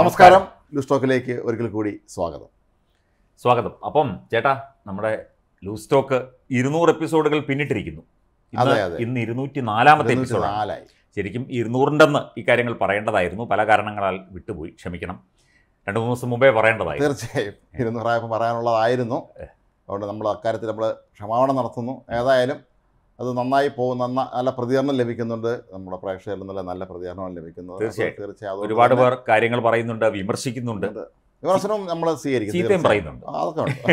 നമസ്കാരം ന്യൂസ് ടോക്കിലേക്ക് ഒരിക്കൽ കൂടി സ്വാഗതം സ്വാഗതം അപ്പം ചേട്ടാ നമ്മുടെ ലൂസ് ടോക്ക് ഇരുന്നൂറ് എപ്പിസോഡുകൾ പിന്നിട്ടിരിക്കുന്നു ഇന്ന് അതെ, അതെ. ഇന്ന് ഇരുന്നൂറ്റി നാലാമത്തെ ഇരുന്നൂറ്റി എപ്പിസോഡാണ് നാലായി ശരിക്കും ഇരുന്നൂറിൻ്റെന്ന് ഈ കാര്യങ്ങൾ പറയേണ്ടതായിരുന്നു പല കാരണങ്ങളാൽ വിട്ടുപോയി ക്ഷമിക്കണം രണ്ട് മൂന്ന് ദിവസം മുമ്പേ പറയേണ്ടതായിരുന്നു തീർച്ചയായും ഇരുന്നൂറായപ്പോൾ പറയാനുള്ളതായിരുന്നു അതുകൊണ്ട് നമ്മൾ അക്കാര്യത്തിൽ നമ്മൾ ക്ഷമാപണം നടത്തുന്നു ഏതായാലും അത് നന്നായി പോകും നന്ന നല്ല പ്രതികരണം ലഭിക്കുന്നുണ്ട് നമ്മുടെ പ്രേക്ഷകരിൽ നിന്നുള്ള നല്ല പ്രതികരണമാണ് ലഭിക്കുന്നത് തീർച്ചയായും. അപ്പോൾ തീർച്ചയായും അതുകൊണ്ട് ഒരുപാട് തന്നെ പേർ കാര്യങ്ങൾ പറയുന്നുണ്ട് വിമർശിക്കുന്നുണ്ട് വിമർശനവും നമ്മൾ സ്വീകരിക്കും ചീത്തയും തീർച്ചയായും. പറയുന്നുണ്ട് ആ, അതൊക്കെ ഉണ്ട്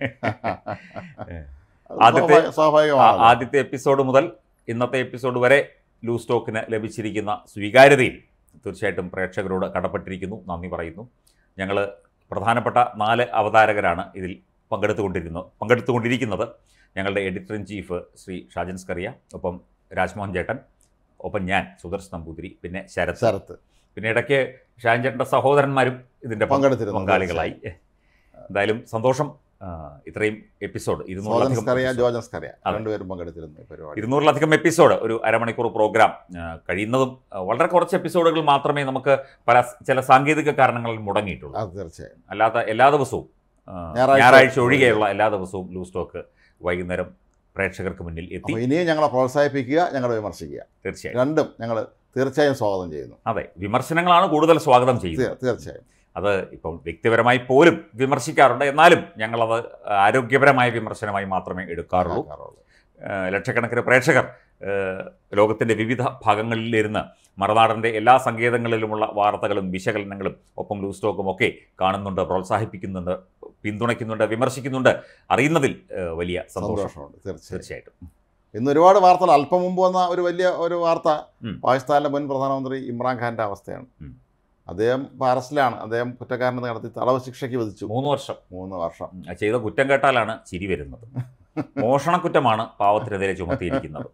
അത് ആദ്യത്തെ- സ്വാഭാവിക- സ്വാഭാവികമാണ് ആ- ആദ്യത്തെ എപ്പിസോഡ് മുതൽ ഇന്നത്തെ എപ്പിസോഡ് വരെ ലൂസ് ടോക്കിന് ലഭിച്ചിരിക്കുന്ന സ്വീകാര്യതയിൽ തീർച്ചയായിട്ടും പ്രേക്ഷകരോട് കടപ്പെട്ടിരിക്കുന്നു നന്ദി പറയുന്നു ഞങ്ങൾ പ്രധാനപ്പെട്ട നാല് അവതാരകരാണ് ഇതിൽ പങ്കെടുത്തുകൊണ്ടിരിക്കുന്നത് പങ്കെടുത്തുകൊണ്ടിരിക്കുന്നത് ഞങ്ങളുടെ editor in chief Shri Shajan Scaria ഒപ്പം രാജ്മോഹൻ ചേട്ടൻ ഒപ്പം ഞാൻ സുദർശൻ നമ്പൂതിരി പിന്നെ ശരത് ശരത്ത് പിന്നെ ഇടയ്ക്ക് ഷാജൻ ചേട്ടൻ്റെ സഹോദരന്മാരും ഇതിൻ്റെ പങ്കെടുത്തിരുന്നു പങ്കാളികളായി എന്തായാലും സന്തോഷം ആ, ഇത്രയും എപ്പിസോഡ് ഇരുന്നൂറിലധികം സ്കറിയ episode. ജോജൻസ്കറിയ അതെ. രണ്ടുപേരും പങ്കെടുത്തിരുന്നു ഈ പരിപാടി ഇരുന്നൂറിലധികം എപ്പിസോഡ് ഒരു അരമണിക്കൂർ പ്രോഗ്രാം ആ, കഴിയുന്നതും ആ, വളരെ കുറച്ച് എപ്പിസോഡുകൾ മാത്രമേ നമുക്ക് പല സ് ചില സാങ്കേതിക കാരണങ്ങളിൽ മുടങ്ങിയിട്ടുള്ളൂ അത് തീർച്ചയായും അല്ലാത്ത എല്ലാ ദിവസവും ആ, ഞായറാഴ്ച ഞായറാഴ്ച ഒഴികെയുള്ള എല്ലാ ദിവസവും ലൂസ് ടോക്ക് വൈകുന്നേരം പ്രേക്ഷകർക്ക് മുന്നിൽ എത്തി അപ്പോൾ ഇനിയും ഞങ്ങളെ പ്രോത്സാഹിപ്പിക്കുക ഞങ്ങളെ വിമർശിക്കുക തീർച്ചയായും രണ്ടും ഞങ്ങൾ തീർച്ചയായും സ്വാഗതം ചെയ്യുന്നു അതെ വിമർശനങ്ങളാണ് കൂടുതൽ സ്വാഗതം ചെയ്യുന്നത് തീർ- തീർച്ചയായും അത് ഇപ്പം വ്യക്തിപരമായി പോലും വിമർശിക്കാറുണ്ട് എന്നാലും ഞങ്ങളത് ആരോഗ്യപരമായ വിമർശനമായി മാത്രമേ എടുക്കാറുള്ളൂ ആക്കാറുള്ളൂ. ഏഹ് ലക്ഷക്കണക്കിന് പ്രേക്ഷകർ ഏഹ് ലോകത്തിൻ്റെ വിവിധ ഭാഗങ്ങളിലിരുന്ന് മറുനാടൻ്റെ എല്ലാ സങ്കേതങ്ങളിലുമുള്ള വാർത്തകളും വിശകലനങ്ങളും ഒപ്പം ലൂസ് ടോക്കും ഒക്കെ കാണുന്നുണ്ട് പ്രോത്സാഹിപ്പിക്കുന്നുണ്ട് പിന്തുണയ്ക്കുന്നുണ്ട് വിമർശിക്കുന്നുണ്ട് അറിയുന്നതിൽ ഏഹ് വലിയ സന്തോഷം സന്തോഷമുണ്ട് തീർച്ചയായും തീർച്ചയായിട്ടും ഇന്ന് ഒരുപാട് വാർത്തകൾ അല്പം മുമ്പ് വന്ന ഒരു വലിയ ഒരു വാർത്ത ഉം. പാകിസ്ഥാനിലെ മുൻ പ്രധാനമന്ത്രി ഇമ്രാൻഖാന്റെ അവസ്ഥയാണ് ഉം. അദ്ദേഹം ഇപ്പോൾ അറസ്റ്റിലാണ് അദ്ദേഹം കുറ്റക്കാരനെ നടത്തി തടവ് ശിക്ഷയ്ക്ക് വിധിച്ചു മൂന്ന് വർഷം മൂന്ന് വർഷം ഉം, അത് ചെയ്ത കുറ്റം കേട്ടാലാണ് ചിരി വരുന്നത് മോഷണക്കുറ്റമാണ് പാവത്തിനെതിരെ ചുമത്തിയിരിക്കുന്നത്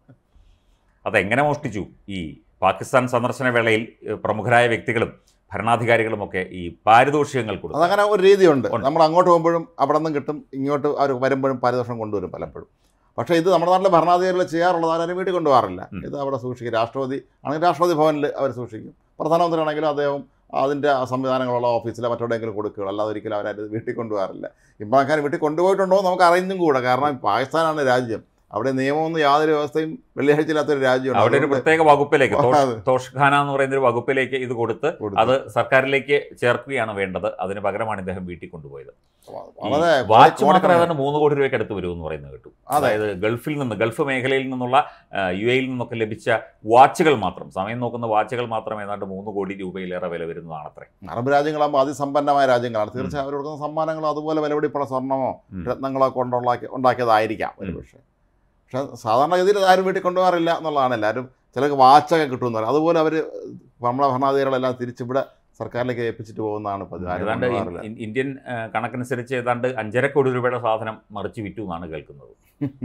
അതെങ്ങനെ മോഷ്ടിച്ചു ഈ പാകിസ്ഥാൻ സന്ദർശന വേളയിൽ ഏഹ് പ്രമുഖരായ വ്യക്തികളും ഭരണാധികാരികളുമൊക്കെ ഈ പാരിതോഷികങ്ങൾ കൊടുത്തു അതങ്ങനെ ഒരു രീതിയുണ്ട് ഉണ്ട്. നമ്മൾ അങ്ങോട്ട് പോകുമ്പോഴും അവിടെ നിന്നും കിട്ടും ഇങ്ങോട്ട് അവർ വരുമ്പോഴും പാരിതോഷം കൊണ്ടുവരും പലപ്പോഴും പക്ഷേ ഇത് നമ്മുടെ നാട്ടിലെ ഭരണാധികാരികൾ ചെയ്യാറുള്ളത് ആരും വീട്ടിൽ കൊണ്ടുപോകാറില്ല ഉം. ഇത് അവിടെ സൂക്ഷിക്കും രാഷ്ട്രപതി ആണെങ്കിൽ രാഷ്ട്രപതി ഭവനിൽ അവർ സൂക്ഷിക്കും പ്രധാനമന്ത്രി ആണെങ്കിലും അദ്ദേഹം അതിൻ്റെ ആ സംവിധാനങ്ങളുള്ള ഓഫീസിലോ മറ്റെവിടെയെങ്കിലും കൊടുക്കുകയുള്ളൂ അല്ലാതെ ഒരിക്കലും അവരത് വീട്ടിൽ കൊണ്ടുപോകാറില്ല ഇമ്രാൻഖാൻ വീട്ടിൽ കൊണ്ടുപോയിട്ടുണ്ടോ എന്ന് നമുക്ക് അറിയുന്നും കൂടെ കാരണം പാകിസ്ഥാനാണ് രാജ്യം അവിടെ നിയമമൊന്നും യാതൊരു വ്യവസ്ഥയും വെള്ളിയാഴ്ചയില്ലാത്തൊരു രാജ്യമാണ് അവിടെ ഒരു അതുകൊണ്ട് പ്രത്യേക വകുപ്പിലേക്ക് തോഷ്- അതെ. തോഷ്ഖാന എന്ന് പറയുന്ന ഒരു വകുപ്പിലേക്ക് ഇത് കൊടുത്ത് കൊടുത്തു. അത് സർക്കാരിലേക്ക് ചേർക്കുകയാണ് വേണ്ടത് അതിന് പകരമാണ് ഇദ്ദേഹം വീട്ടിൽ കൊണ്ടുപോയത് ഈ വളരെ വാച്ച് മാത്രം കോടിക്കണക്കിന് ഏതാണ്ട് മൂന്ന് കോടി രൂപയ്ക്ക് അടുത്ത് വരുമെന്ന് പറയുന്നത് കേട്ടു അതെ. അതായത് ഗൾഫിൽ നിന്ന് ഗൾഫ് മേഖലയിൽ നിന്നുള്ള യു എയിൽ നിന്നൊക്കെ ലഭിച്ച വാച്ചുകൾ മാത്രം സമയം നോക്കുന്ന വാച്ചുകൾ മാത്രം ഏതാണ്ട് മൂന്ന് കോടി രൂപയിലേറെ വില വരുന്നതാണത്രേ അറബ് രാജ്യങ്ങളാകുമ്പോൾ അതിസമ്പന്നമായ രാജ്യങ്ങളാണ് തീർച്ചയായും അവർ കൊടുക്കുന്ന സമ്മാനങ്ങൾ അതുപോലെ വിലപിടിപ്പുള്ള സ്വർണ്ണമോ ഉം. രത്നങ്ങളോ കൊണ്ടുണ്ടാക്കി ഉണ്ടാക്കിയതായിരിക്കാം ഒരു പക്ഷേ പക്ഷേ സാധാരണഗതിയിൽ ഇത് ആരും വീട്ടിൽ കൊണ്ടുപോകാറില്ല എന്നുള്ളതാണ് എല്ലാവരും ചിലർക്ക് വാച്ചൊക്കെ കിട്ടുമെന്ന് പറയും അതുപോലെ അവർ നമ്മളെ ഭരണാധികാരികളെല്ലാം തിരിച്ചിവിടെ സർക്കാരിലേക്ക് ഏൽപ്പിച്ചിട്ട് പോകുന്നതാണ് പതിവ് ആരും ഏതാണ്ട് കൊണ്ടുപോകാറില്ല ഇൻ- ഇന്ത്യൻ ആ, കണക്കനുസരിച്ച് ഏതാണ്ട് അഞ്ചര കോടി രൂപയുടെ സാധനം മറിച്ച് വിറ്റു എന്നാണ് കേൾക്കുന്നത്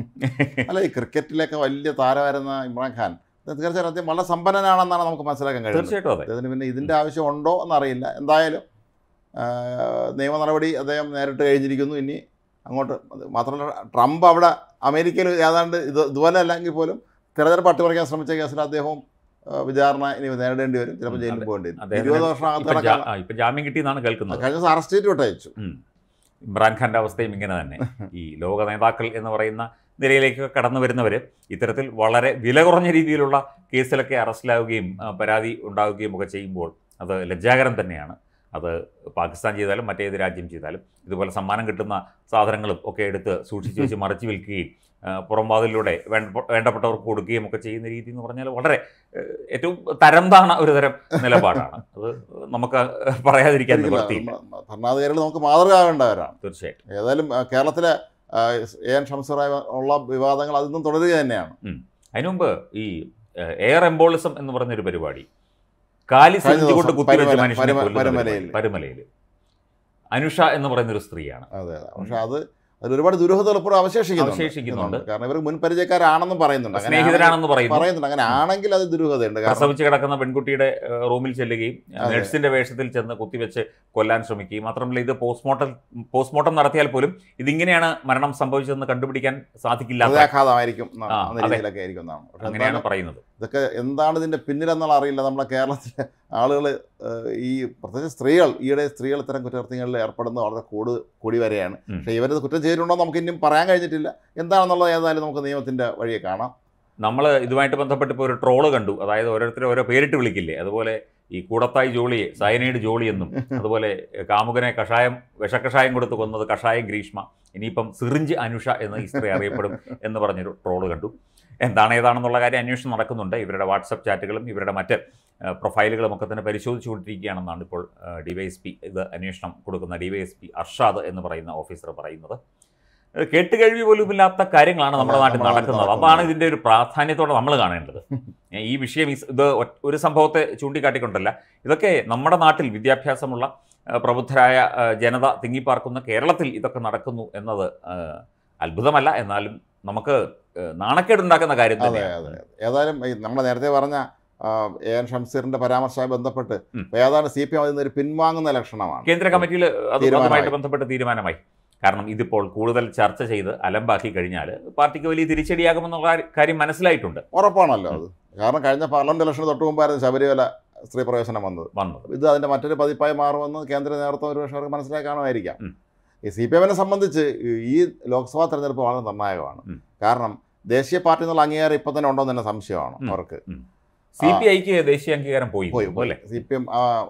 അല്ല ഈ ക്രിക്കറ്റിലൊക്കെ വലിയ താരമായിരുന്ന ഇമ്രാൻഖാൻ തീർച്ചയായും അദ്ദേഹം വളരെ സമ്പന്നനാണെന്നാണ് നമുക്ക് മനസ്സിലാക്കാൻ കഴിയുന്നത് തീർച്ചയായിട്ടും അതെ അദ്ദേഹത്തിന് പിന്നെ ഇതിൻ്റെ ആവശ്യം ഉണ്ടോ എന്നറിയില്ല എന്തായാലും ആ, നിയമ നടപടി അദ്ദേഹം നേരിട്ട് കഴിഞ്ഞിരിക്കുന്നു ഇനി അങ്ങോട്ട് അത് മാത്രമല്ല ട്രംപ് അവിടെ അമേരിക്കയിൽ ഏതാണ്ട് ഇത് ഇതുപോലെ അല്ലെങ്കിൽ പോലും തിരഞ്ഞെടുപ്പ് അട്ടിമറിക്കാൻ ശ്രമിച്ച കേസിൽ അദ്ദേഹവും ആ, വിചാരണ ഇനി നേരിടേണ്ടി വരും ചിലപ്പോൾ ഉം, ജയിലിൽ അതെ. പോകേണ്ടി വരും അദ്ദേഹത്തിന് ഇരുപത് വർഷം അകത്ത് ഇപ്പൊ ജാ- കിടക്കാൻ ആ, ഇപ്പൊ ജാമ്യം കിട്ടിയെന്നാണ് കേൾക്കുന്നത് കഴിഞ്ഞ ദിവസം അറസ്റ്റ് ചെയ്തിട്ട് വിട്ടയച്ചു ഉം. ഇമ്രാൻഖാന്റെ അവസ്ഥയും ഇങ്ങനെ തന്നെ ഈ ലോക നേതാക്കൾ എന്ന് പറയുന്ന നിലയിലേക്ക് കടന്നു വരുന്നവർ ഇത്തരത്തിൽ വളരെ വില കുറഞ്ഞ രീതിയിലുള്ള കേസിലൊക്കെ അറസ്റ്റിലാവുകയും ആ, പരാതി ഉണ്ടാവുകയും ഒക്കെ ചെയ്യുമ്പോൾ അത് ലജ്ജാകരം തന്നെയാണ് അത് പാകിസ്ഥാൻ ചെയ്താലും മറ്റേത് രാജ്യം ചെയ്താലും ഇതുപോലെ സമ്മാനം കിട്ടുന്ന സാധനങ്ങളും ഒക്കെ എടുത്ത് സൂക്ഷിച്ച് വെച്ച് മറച്ചു വിൽക്കുകയും ആ, പുറംവാതിലൂടെ വേണ്ട വേണ്ടപ്പെട്ടവർക്ക് കൊടുക്കുകയും ഒക്കെ ചെയ്യുന്ന രീതി എന്ന് പറഞ്ഞാൽ വളരെ ഏഹ്, ഏറ്റവും തരം താണ ഒരു തരം നിലപാടാണ് അത് നമുക്ക് പറയാതിരിക്കാൻ നിവൃത്തിയില്ല ഭരണാധികാരികൾ നമുക്ക് മാതൃകയാവേണ്ടവരാണ് തീർച്ചയായിട്ടും ഏതായാലും ആ, കേരളത്തിലെ ആ, എ എൻ ഷംസറായ ഉള്ള വിവാദങ്ങൾ അതിന്നും തുടരുക തന്നെയാണ് അതിനു മുമ്പ് ഈ ഏഹ്, എയർ എംബോളിസം എന്ന് പറഞ്ഞൊരു പരിപാടി കാലി കഴിഞ്ഞ സഞ്ചി കൊണ്ട് ദിവസം കുത്തിവെച്ച് പരുമല- മനുഷ്യനെ പരുമ- കൊല്ലുന്ന പരുമലയിൽ. പരിപാടി. പരുമലയിൽ അനുഷ എന്ന് പറയുന്ന ഒരു സ്ത്രീയാണ് അതെ അതെ പക്ഷെ അത് അതിൽ ഒരുപാട് ദുരൂഹതകൾ ഇപ്പോഴും അവശേഷിക്കുന്നുണ്ട് അവശേഷിക്കുന്നുണ്ട്. കാരണം ഇവർ മുൻ പരിചയക്കാരാണെന്നും പറയുന്നുണ്ട് അങ്ങനെ സ്നേഹിതരാണെന്ന് പറയുന്നു പറയുന്നുണ്ട് അങ്ങനെ ആണെങ്കിൽ അത് ദുരൂഹതയുണ്ട് കാരണം പ്രസവിച്ച് കിടക്കുന്ന പെൺകുട്ടിയുടെ ഏഹ്, റൂമിൽ ചെല്ലുകയും അതെ. നഴ്സിന്റെ വേഷത്തിൽ ചെന്ന് കുത്തിവെച്ച് കൊല്ലാൻ ശ്രമിക്കുകയും മാത്രമല്ല ഇത് പോസ്റ്റ്മോർട്ടം പോസ്റ്റ്മോർട്ടം നടത്തിയാൽ പോലും ഇതിങ്ങനെയാണ് മരണം സംഭവിച്ചതെന്ന് കണ്ടുപിടിക്കാൻ സാധിക്കില്ല ഹൃദയാഘാതമായിരിക്കും എന്നാണ്. ആ, എന്ന അതെ. രീതിയിലൊക്കെ ആയിരിക്കും എന്നാണ് പക്ഷെ അങ്ങനെയാണ് എന്തായാലും പറയുന്നത് ഇതൊക്കെ എന്താണ് ഇതിന്റെ പിന്നിലെന്നുള്ള അറിയില്ല നമ്മുടെ കേരളത്തിലെ ആളുകൾ ഏഹ്, ഈ പ്രത്യേകിച്ച് സ്ത്രീകൾ ഈയിടെ സ്ത്രീകൾ ഇത്തരം കുറ്റകൃത്യങ്ങളിൽ ഏർപ്പെടുന്നത് വളരെ കൂട് കൂടി വരെയാണ് ഉം. പക്ഷേ ഇവരത് കുറ്റം ചെയ്തിട്ടുണ്ടോ എന്ന് നമുക്ക് ഇനിയും പറയാൻ കഴിഞ്ഞിട്ടില്ല എന്താണെന്നുള്ളത് ഏതായാലും നമുക്ക് നിയമത്തിൻ്റെ വഴിയെ കാണാം നമ്മൾ ഇതുമായിട്ട് ബന്ധപ്പെട്ട് ഇപ്പോൾ ഒരു ട്രോള് കണ്ടു അതായത് ഓരോരുത്തരും ഓരോ പേരിട്ട് വിളിക്കില്ലേ അതുപോലെ ഈ കൂടത്തായി ജോളിയെ സയനൈഡ് ജോളി എന്നും അതുപോലെ കാമുകനെ കഷായം വിഷക്കഷായം കൊടുത്ത് കൊന്നത് കഷായം ഗ്രീഷ്മ ഇനിയിപ്പം സിറിഞ്ച് അനുഷ എന്ന് ഈ സ്ത്രീ അറിയപ്പെടും എന്ന് പറഞ്ഞൊരു ട്രോള് കണ്ടു എന്താണ് ഏതാണെന്നുള്ള കാര്യം അന്വേഷണം നടക്കുന്നുണ്ട് ഇവരുടെ വാട്സപ്പ് ചാറ്റുകളും ഇവരുടെ മറ്റ് ഏഹ്, പ്രൊഫൈലുകളും ഒക്കെ തന്നെ പരിശോധിച്ചുകൊണ്ടിരിക്കുകയാണെന്നാണ് ഇപ്പോൾ ഡിവൈഎസ്പി ഇത് അന്വേഷണം കൊടുക്കുന്ന ഡിവൈഎസ്പി അർഷാദ് എന്ന് പറയുന്ന ഓഫീസർ പറയുന്നത് ഏഹ്, കേട്ടുകേഴ്വി പോലുമില്ലാത്ത കാര്യങ്ങളാണ് നമ്മുടെ അതെ, നാട്ടിൽ നമ്മുടെ നാട്ടിൽ നടക്കുന്നത് അതാണ് ഇതിൻ്റെ ഒരു പ്രാധാന്യത്തോടെ നമ്മൾ കാണേണ്ടത് ഏഹ്, ഈ വിഷയം ഈ- ഇത് ഒ- ഒരു സംഭവത്തെ ചൂണ്ടിക്കാട്ടിക്കൊണ്ടല്ല ഇതൊക്കെ നമ്മുടെ നാട്ടിൽ വിദ്യാഭ്യാസമുള്ള ഏഹ്, പ്രബുദ്ധരായ ഏഹ്, ജനത തിങ്ങിപ്പാർക്കുന്ന കേരളത്തിൽ ഇതൊക്കെ നടക്കുന്നു എന്നത് ഏഹ്, അത്ഭുതമല്ല എന്നാലും നമുക്ക് ഏഹ്, നാണക്കേടുണ്ടാക്കുന്ന കാര്യം അതെ തന്നെയാണ് അതെ ഏതായാലും ഈ നമ്മൾ നേരത്തെ പറഞ്ഞ ആ, എ എൻ ഷംസീറിന്റെ പരാമർശവുമായി ബന്ധപ്പെട്ട് ഉം. ഇപ്പൊ ഏതാണ്ട് സി പി എം അതിൽ നിന്ന് ഒരു പിൻവാങ്ങുന്ന ലക്ഷണമാണ് കേന്ദ്ര കമ്മിറ്റിയിൽ അത് തീരുമാനമായി. അതുമായിട്ട് ബന്ധപ്പെട്ട് തീരുമാനമായി കാരണം ഇതിപ്പോൾ കൂടുതൽ ചർച്ച ചെയ്ത് അലമ്പാക്കി കഴിഞ്ഞാൽ പാർട്ടിക്ക് വലിയ തിരിച്ചടിയാകുമെന്നുള്ള കാര്യം- കാര്യം മനസ്സിലായിട്ടുണ്ട് ഉറപ്പാണല്ലോ അത് കാരണം കഴിഞ്ഞ പാർലമെന്റ് ഇലക്ഷന് തൊട്ട് മുമ്പായിരുന്നു ശബരിമല സ്ത്രീ പ്രവേശനം വന്നത് വന്നത് ഇത് അതിന്റെ മറ്റൊരു പതിപ്പായി മാറുമെന്ന് കേന്ദ്ര നേതൃത്വം ഒരു പക്ഷേ അവർക്ക് മനസ്സിലാക്കി കാണുമായിരിക്കാം ഉം. ഈ സി പി എമ്മിനെ സംബന്ധിച്ച് ഈ- ഈ ലോക്സഭാ തെരഞ്ഞെടുപ്പ് വളരെ നിർണായകമാണ് ഉം. കാരണം ദേശീയ പാർട്ടി എന്നുള്ള അംഗീകാരം ഇപ്പം തന്നെ ഉണ്ടോ എന്ന് തന്നെ സംശയമാണ് ഉം. അവർക്ക് സി പി ഐക്ക് ദേശീയ അംഗീകാരം പോയി പോയി അല്ലേ സി പി എം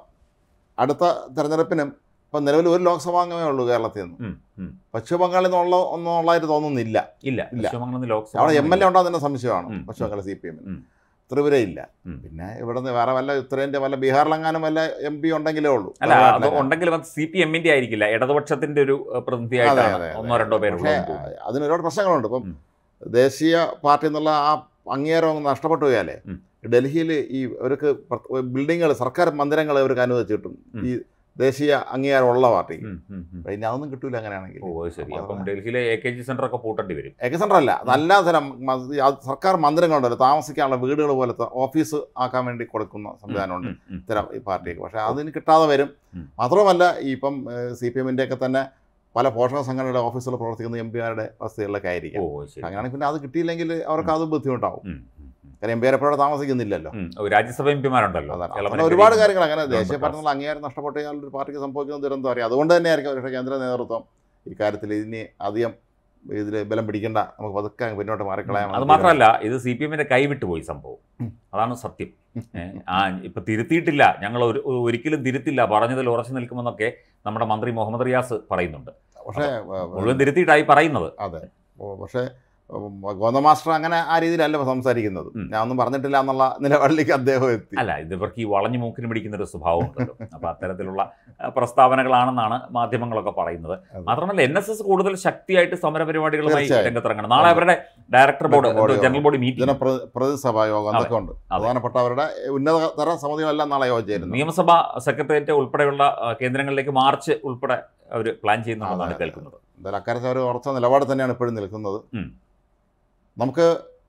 അടുത്ത തെരഞ്ഞെടുപ്പിനും ഇപ്പം നിലവിൽ ഒരു ലോക്സഭാ അംഗമേ ഉള്ളൂ കേരളത്തിൽ നിന്ന് ഉം, ഉം. പശ്ചിമ ബംഗാളിൽ നിന്നുള്ള ഒന്നും ഉള്ളതായിട്ട് തോന്നുന്നില്ല ഇല്ല ഇല്ല. പശ്ചിമബംഗാളിൽ ലോക്സഭ അവിടെ എം എൽ എ ഉണ്ടോ തന്നെ സംശയമാണ് ഉം. പശ്ചിമ ബംഗാൾ സി പി എമ്മിന് ഉം. ത്രിപുര ഇല്ല ഉം. പിന്നെ ഇവിടെ നിന്ന് വേറെ വല്ല ഉത്തരേന്ത്യ വല്ല ബീഹാറിലെങ്ങാനും വല്ല എം പി ഉണ്ടെങ്കിലേ ഉള്ളൂ അല്ല അത് തമിഴ്നാട്ടിലെങ്ങാനും. ഉണ്ടെങ്കിലും അത് സി പി എമ്മിന്റെ ആയിരിക്കില്ല ഇടതുപക്ഷത്തിന്റെ ഒരു ഏഹ്, അതെ, പ്രതിനിധിയായിട്ടാണ് അതെ, അതെ. ഒന്നോ രണ്ടോ പേരുള്ളൂ പക്ഷേ അതിന് ഒരുപാട് പ്രശ്നങ്ങളുണ്ട് ഇപ്പം ദേശീയ പാർട്ടി എന്നുള്ള ആ അംഗീകാരം അങ്ങ് നഷ്ടപ്പെട്ടു പോയാലേ ഉം. ഡൽഹിയിൽ ഈ അവർക്ക് ബിൽഡിങ്ങുകൾ സർക്കാർ മന്ദിരങ്ങൾ അവർക്ക് അനുവദിച്ചിട്ടും ഉം. ഈ ദേശീയ അംഗീകാരമുള്ള പാർട്ടി ഉം, ഉം, ഉം. ഇനി അതൊന്നും കിട്ടൂല അങ്ങനെയാണെങ്കിൽ ഓ അത് ശരി അപ്പൊ അപ്പം അത് ഡൽഹിയിലെ എ കെ ജി സെന്റർ ഒക്കെ പൂട്ടേണ്ടി വരും എക്സെൻട്രൽ അല്ല അതല്ലാ തരം മ- ഈ ആ സർക്കാർ മന്ദിരങ്ങളുണ്ടല്ലോ താമസിക്കാനുള്ള വീടുകൾ പോലത്തെ ഓഫീസ് ആക്കാൻ വേണ്ടി കൊടുക്കുന്ന സംവിധാനമുണ്ട് ഉം, ഉം. ഇത്തരം ഈ പാർട്ടിക്ക് പക്ഷേ അതിന് കിട്ടാതെ വരും ഉം. മാത്രമല്ല ഈ ഇപ്പം സി പി എമ്മിൻ്റെ ഒക്കെ തന്നെ പല പോഷക സംഘടനയുടെ ഓഫീസുകൾ പ്രവർത്തിക്കുന്ന എം പിമാരുടെ വസതികളിലൊക്കെ ഓ ആയിരിക്കും ശരി അങ്ങനെയാണെങ്കിൽ പിന്നെ അത് കിട്ടിയില്ലെങ്കിൽ അവർക്ക് അത് ബുദ്ധിമുട്ടാവും ഉം, ഉം, ഉം. കാരണം എം പി എപ്പോഴും താമസിക്കുന്നില്ലല്ലോ ഉം. ഓ, രാജ്യസഭ എം പിമാരുണ്ടല്ലോ അതാണ് കേരളം അങ്ങനെ ഒരുപാട് ഭരിക്കുന്ന കാര്യങ്ങൾ അങ്ങനെ ഗവൺമെന്റ് ദേശീയ പാർട്ടികൾ അംഗീകാരം നഷ്ടപ്പെട്ട ഒരു പാർട്ടിക്ക് സംഭവിക്കുന്ന ദുരന്തം അറിയാം അതുകൊണ്ട് തന്നെയായിരിക്കും പക്ഷേ കേന്ദ്ര നേതൃത്വം ഇക്കാര്യത്തിൽ ഇനി അധികം ഇതിൽ ബലം പിടിക്കേണ്ട നമുക്ക് പതുക്കെ അങ്ങ് പിന്നോട്ട് മാറിക്കളയാം അത് മാത്രമല്ല ഇത് സി പി എമ്മിന്റെ കൈവിട്ടുപോയി സംഭവം ഉം. അതാണ് സത്യം ഏ, ആ ഇപ്പൊ തിരുത്തിയിട്ടില്ല ഞങ്ങൾ ഒരു ഒരിക്കലും തിരുത്തില്ല പറഞ്ഞതിൽ ഉറച്ചു നിൽക്കുമെന്നൊക്കെ നമ്മുടെ മന്ത്രി മുഹമ്മദ് റിയാസ് പറയുന്നുണ്ട് പക്ഷേ മുഴുവൻ തിരുത്തിയിട്ടായി പറയുന്നത് അതെ ഓ, പക്ഷേ ഉം, ഗോവിന്ദ മാസ്റ്റർ അങ്ങനെ ആ രീതിയിലല്ല ഇപ്പൊ സംസാരിക്കുന്നത് ഉം. ഞാൻ ഒന്നും പറഞ്ഞിട്ടില്ല എന്നുള്ള നിലപാടിലേക്ക് അദ്ദേഹം എത്തി അല്ല ഇത് ഇവർക്ക് ഈ വളഞ്ഞു മൂക്കിന് പിടിക്കുന്ന ഒരു സ്വഭാവം ഉണ്ടല്ലോ അപ്പൊ അത്തരത്തിലുള്ള ആ, പ്രസ്താവനകളാണെന്നാണ് മാധ്യമങ്ങളൊക്കെ പറയുന്നത് അതെ. മാത്രമല്ല എൻ എസ് എസ് കൂടുതൽ ശക്തിയായിട്ട് സമര പരിപാടികളുമായി തീർച്ചയായും. രംഗത്തിറങ്ങണം നാളെ അവരുടെ director board director board general body meeting ജനപ്രതി പ്രതിസഭാ യോഗം അതൊക്കെ ഉണ്ട് പ്രധാനപ്പെട്ട അവരുടെ ഉന്നതതര സമിതികളെല്ലാം നാളെ യോഗം ചേരുന്നു നിയമസഭ സെക്രട്ടേറിയറ്റ് ഉൾപ്പെടെയുള്ള ആ, കേന്ദ്രങ്ങളിലേക്ക് മാർച്ച് ഉൾപ്പെടെ അവർ പ്ലാൻ ചെയ്യുന്നുണ്ടെന്നാണ് അതെ, അതെ. കേൾക്കുന്നത് എന്തായാലും അക്കാര്യത്തിൽ അവർ ഉറച്ച നിലപാട് തന്നെയാണ് ഇപ്പോഴും നിൽക്കുന്നത് ഉം. നമുക്ക്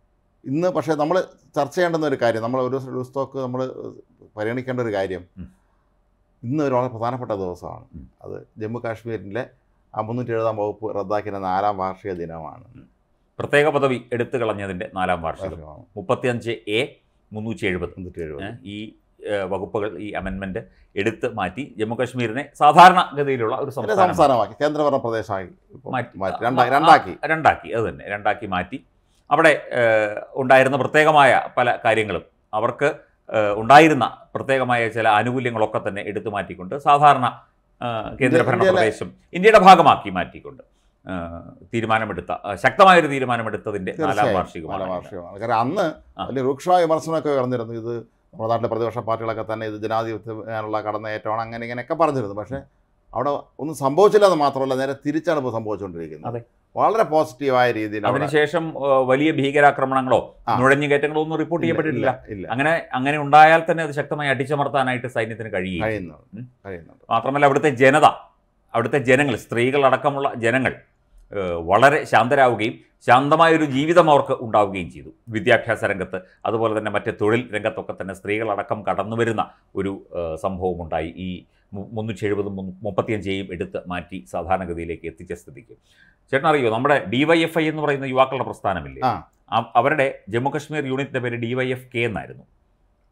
ഇന്ന് പക്ഷേ നമ്മൾ ചർച്ച ചെയ്യേണ്ടുന്ന ഒരു കാര്യം നമ്മൾ ഒരു ദിവസത്തേക്ക് നമ്മൾ പരിഗണിക്കേണ്ട ഒരു കാര്യം ഉം. ഇന്ന് ഒരു വളരെ പ്രധാനപ്പെട്ട ദിവസമാണ് ഉം. അത് ജമ്മു കാശ്മീരിലെ ആ മുന്നൂറ്റി എഴുതാം വകുപ്പ് റദ്ദാക്കിയ നാലാം വാർഷിക ദിനമാണ് പ്രത്യേക പദവി എടുത്തു കളഞ്ഞതിന്റെ നാലാം വാർഷികം വാർഷികമാണ്. മുപ്പത്തിയഞ്ച് എ മുന്നൂറ്റി എഴുപത് മുന്നൂറ്റി എഴുപത് ഏഹ് ഈ ഏഹ് വകുപ്പുകൾ ഈ അമെൻമെന്റ് എടുത്ത് മാറ്റി ജമ്മു കാശ്മീരിനെ സാധാരണഗതിയിലുള്ള ഒരു ഒരു സംസ്ഥാനം സംസ്ഥാനമാക്കി കേന്ദ്രഭരണ പ്രദേശമാക്കി ഇപ്പോൾ മാറ്റി. മാറ്റി രണ്ടാക്കി രണ്ടാക്കി രണ്ടാക്കി അത് തന്നെ രണ്ടാക്കി മാറ്റി അവിടെ ഏഹ്, ഉണ്ടായിരുന്ന പ്രത്യേകമായ പല കാര്യങ്ങളും അവർക്ക് ഏഹ്, ഉണ്ടായിരുന്ന പ്രത്യേകമായ ചില ആനുകൂല്യങ്ങളൊക്കെ തന്നെ എടുത്തു മാറ്റിക്കൊണ്ട് സാധാരണ ഏഹ്, കേന്ദ്രഭരണ ഇന്ത്യയിലെ- പ്രദേശം ഇന്ത്യയുടെ ഭാഗമാക്കി മാറ്റിക്കൊണ്ട് ഏഹ്, തീരുമാനമെടുത്ത ഏഹ്, ശക്തമായൊരു തീരുമാനമെടുത്തതിന്റെ നാലാം തീർച്ചയായും നാലാം വാർഷികമാണ് വാർഷികമാണ് കാരണം അന്ന് ആ. വലിയ രൂക്ഷമായ വിമർശനമൊക്കെ ഉയർന്നിരുന്നു ഇത് നമ്മുടെ നാട്ടിലെ പ്രതിപക്ഷ പാർട്ടികളൊക്കെ തന്നെ ഇത് ജനാധിപത്യത്തിനുള്ള കടന്നേറ്റമാണ് അങ്ങനെ ഇങ്ങനെയൊക്കെ പറഞ്ഞിരുന്നു പക്ഷേ അവിടെ ഒന്നും സംഭവിച്ചില്ല എന്ന് മാത്രമല്ല നേരെ തിരിച്ചാണ് ഇപ്പോൾ സംഭവിച്ചുകൊണ്ടിരിക്കുന്നത് അതെ. വളരെ പോസിറ്റീവായ രീതിയിൽ അവിടെ അതിനുശേഷം ഏഹ്, വലിയ ഭീകരാക്രമണങ്ങളോ ആ. നുഴഞ്ഞുകയറ്റങ്ങളോ ഒന്നും റിപ്പോർട്ട് ചെയ്യപ്പെട്ടിട്ടില്ല ഇല്ല, ഇല്ല അങ്ങനെ അങ്ങനെ ഉണ്ടായാൽ തന്നെ അത് ശക്തമായി അടിച്ചമർത്താനായിട്ട് സൈന്യത്തിന് കഴിയും കഴിയുന്നുണ്ട് ഉം. കഴിയുന്നുണ്ട് മാത്രമല്ല അവിടുത്തെ ജനത അവിടുത്തെ ജനങ്ങൾ സ്ത്രീകളടക്കമുള്ള ജനങ്ങൾ ഏഹ്, വളരെ ശാന്തരാവുകയും ശാന്തമായൊരു ജീവിതം അവർക്ക് ഉണ്ടാവുകയും ചെയ്തു വിദ്യാഭ്യാസ രംഗത്ത് അതുപോലെ തന്നെ മറ്റ് തൊഴിൽ രംഗത്തൊക്കെ തന്നെ സ്ത്രീകളടക്കം കടന്നു വരുന്ന ഒരു ഏഹ്, സംഭവമുണ്ടായി ഈ മു- മുന്നൂറ്റി എഴുപതും മുപ്പത്തിയഞ്ചേയും എടുത്ത് മാറ്റി സാധാരണഗതിയിലേക്ക് എത്തിച്ച സ്ഥിതിക്ക് ചേട്ടൻ അറിയോ നമ്മുടെ ഡിവൈഎഫ്ഐ എന്ന് പറയുന്ന യുവാക്കളുടെ പ്രസ്ഥാനമില്ലേ ആ. ആ- അവരുടെ ജമ്മു കശ്മീർ യൂണിറ്റിന്റെ പേര് ഡിവൈഎഫ് കെ എന്നായിരുന്നു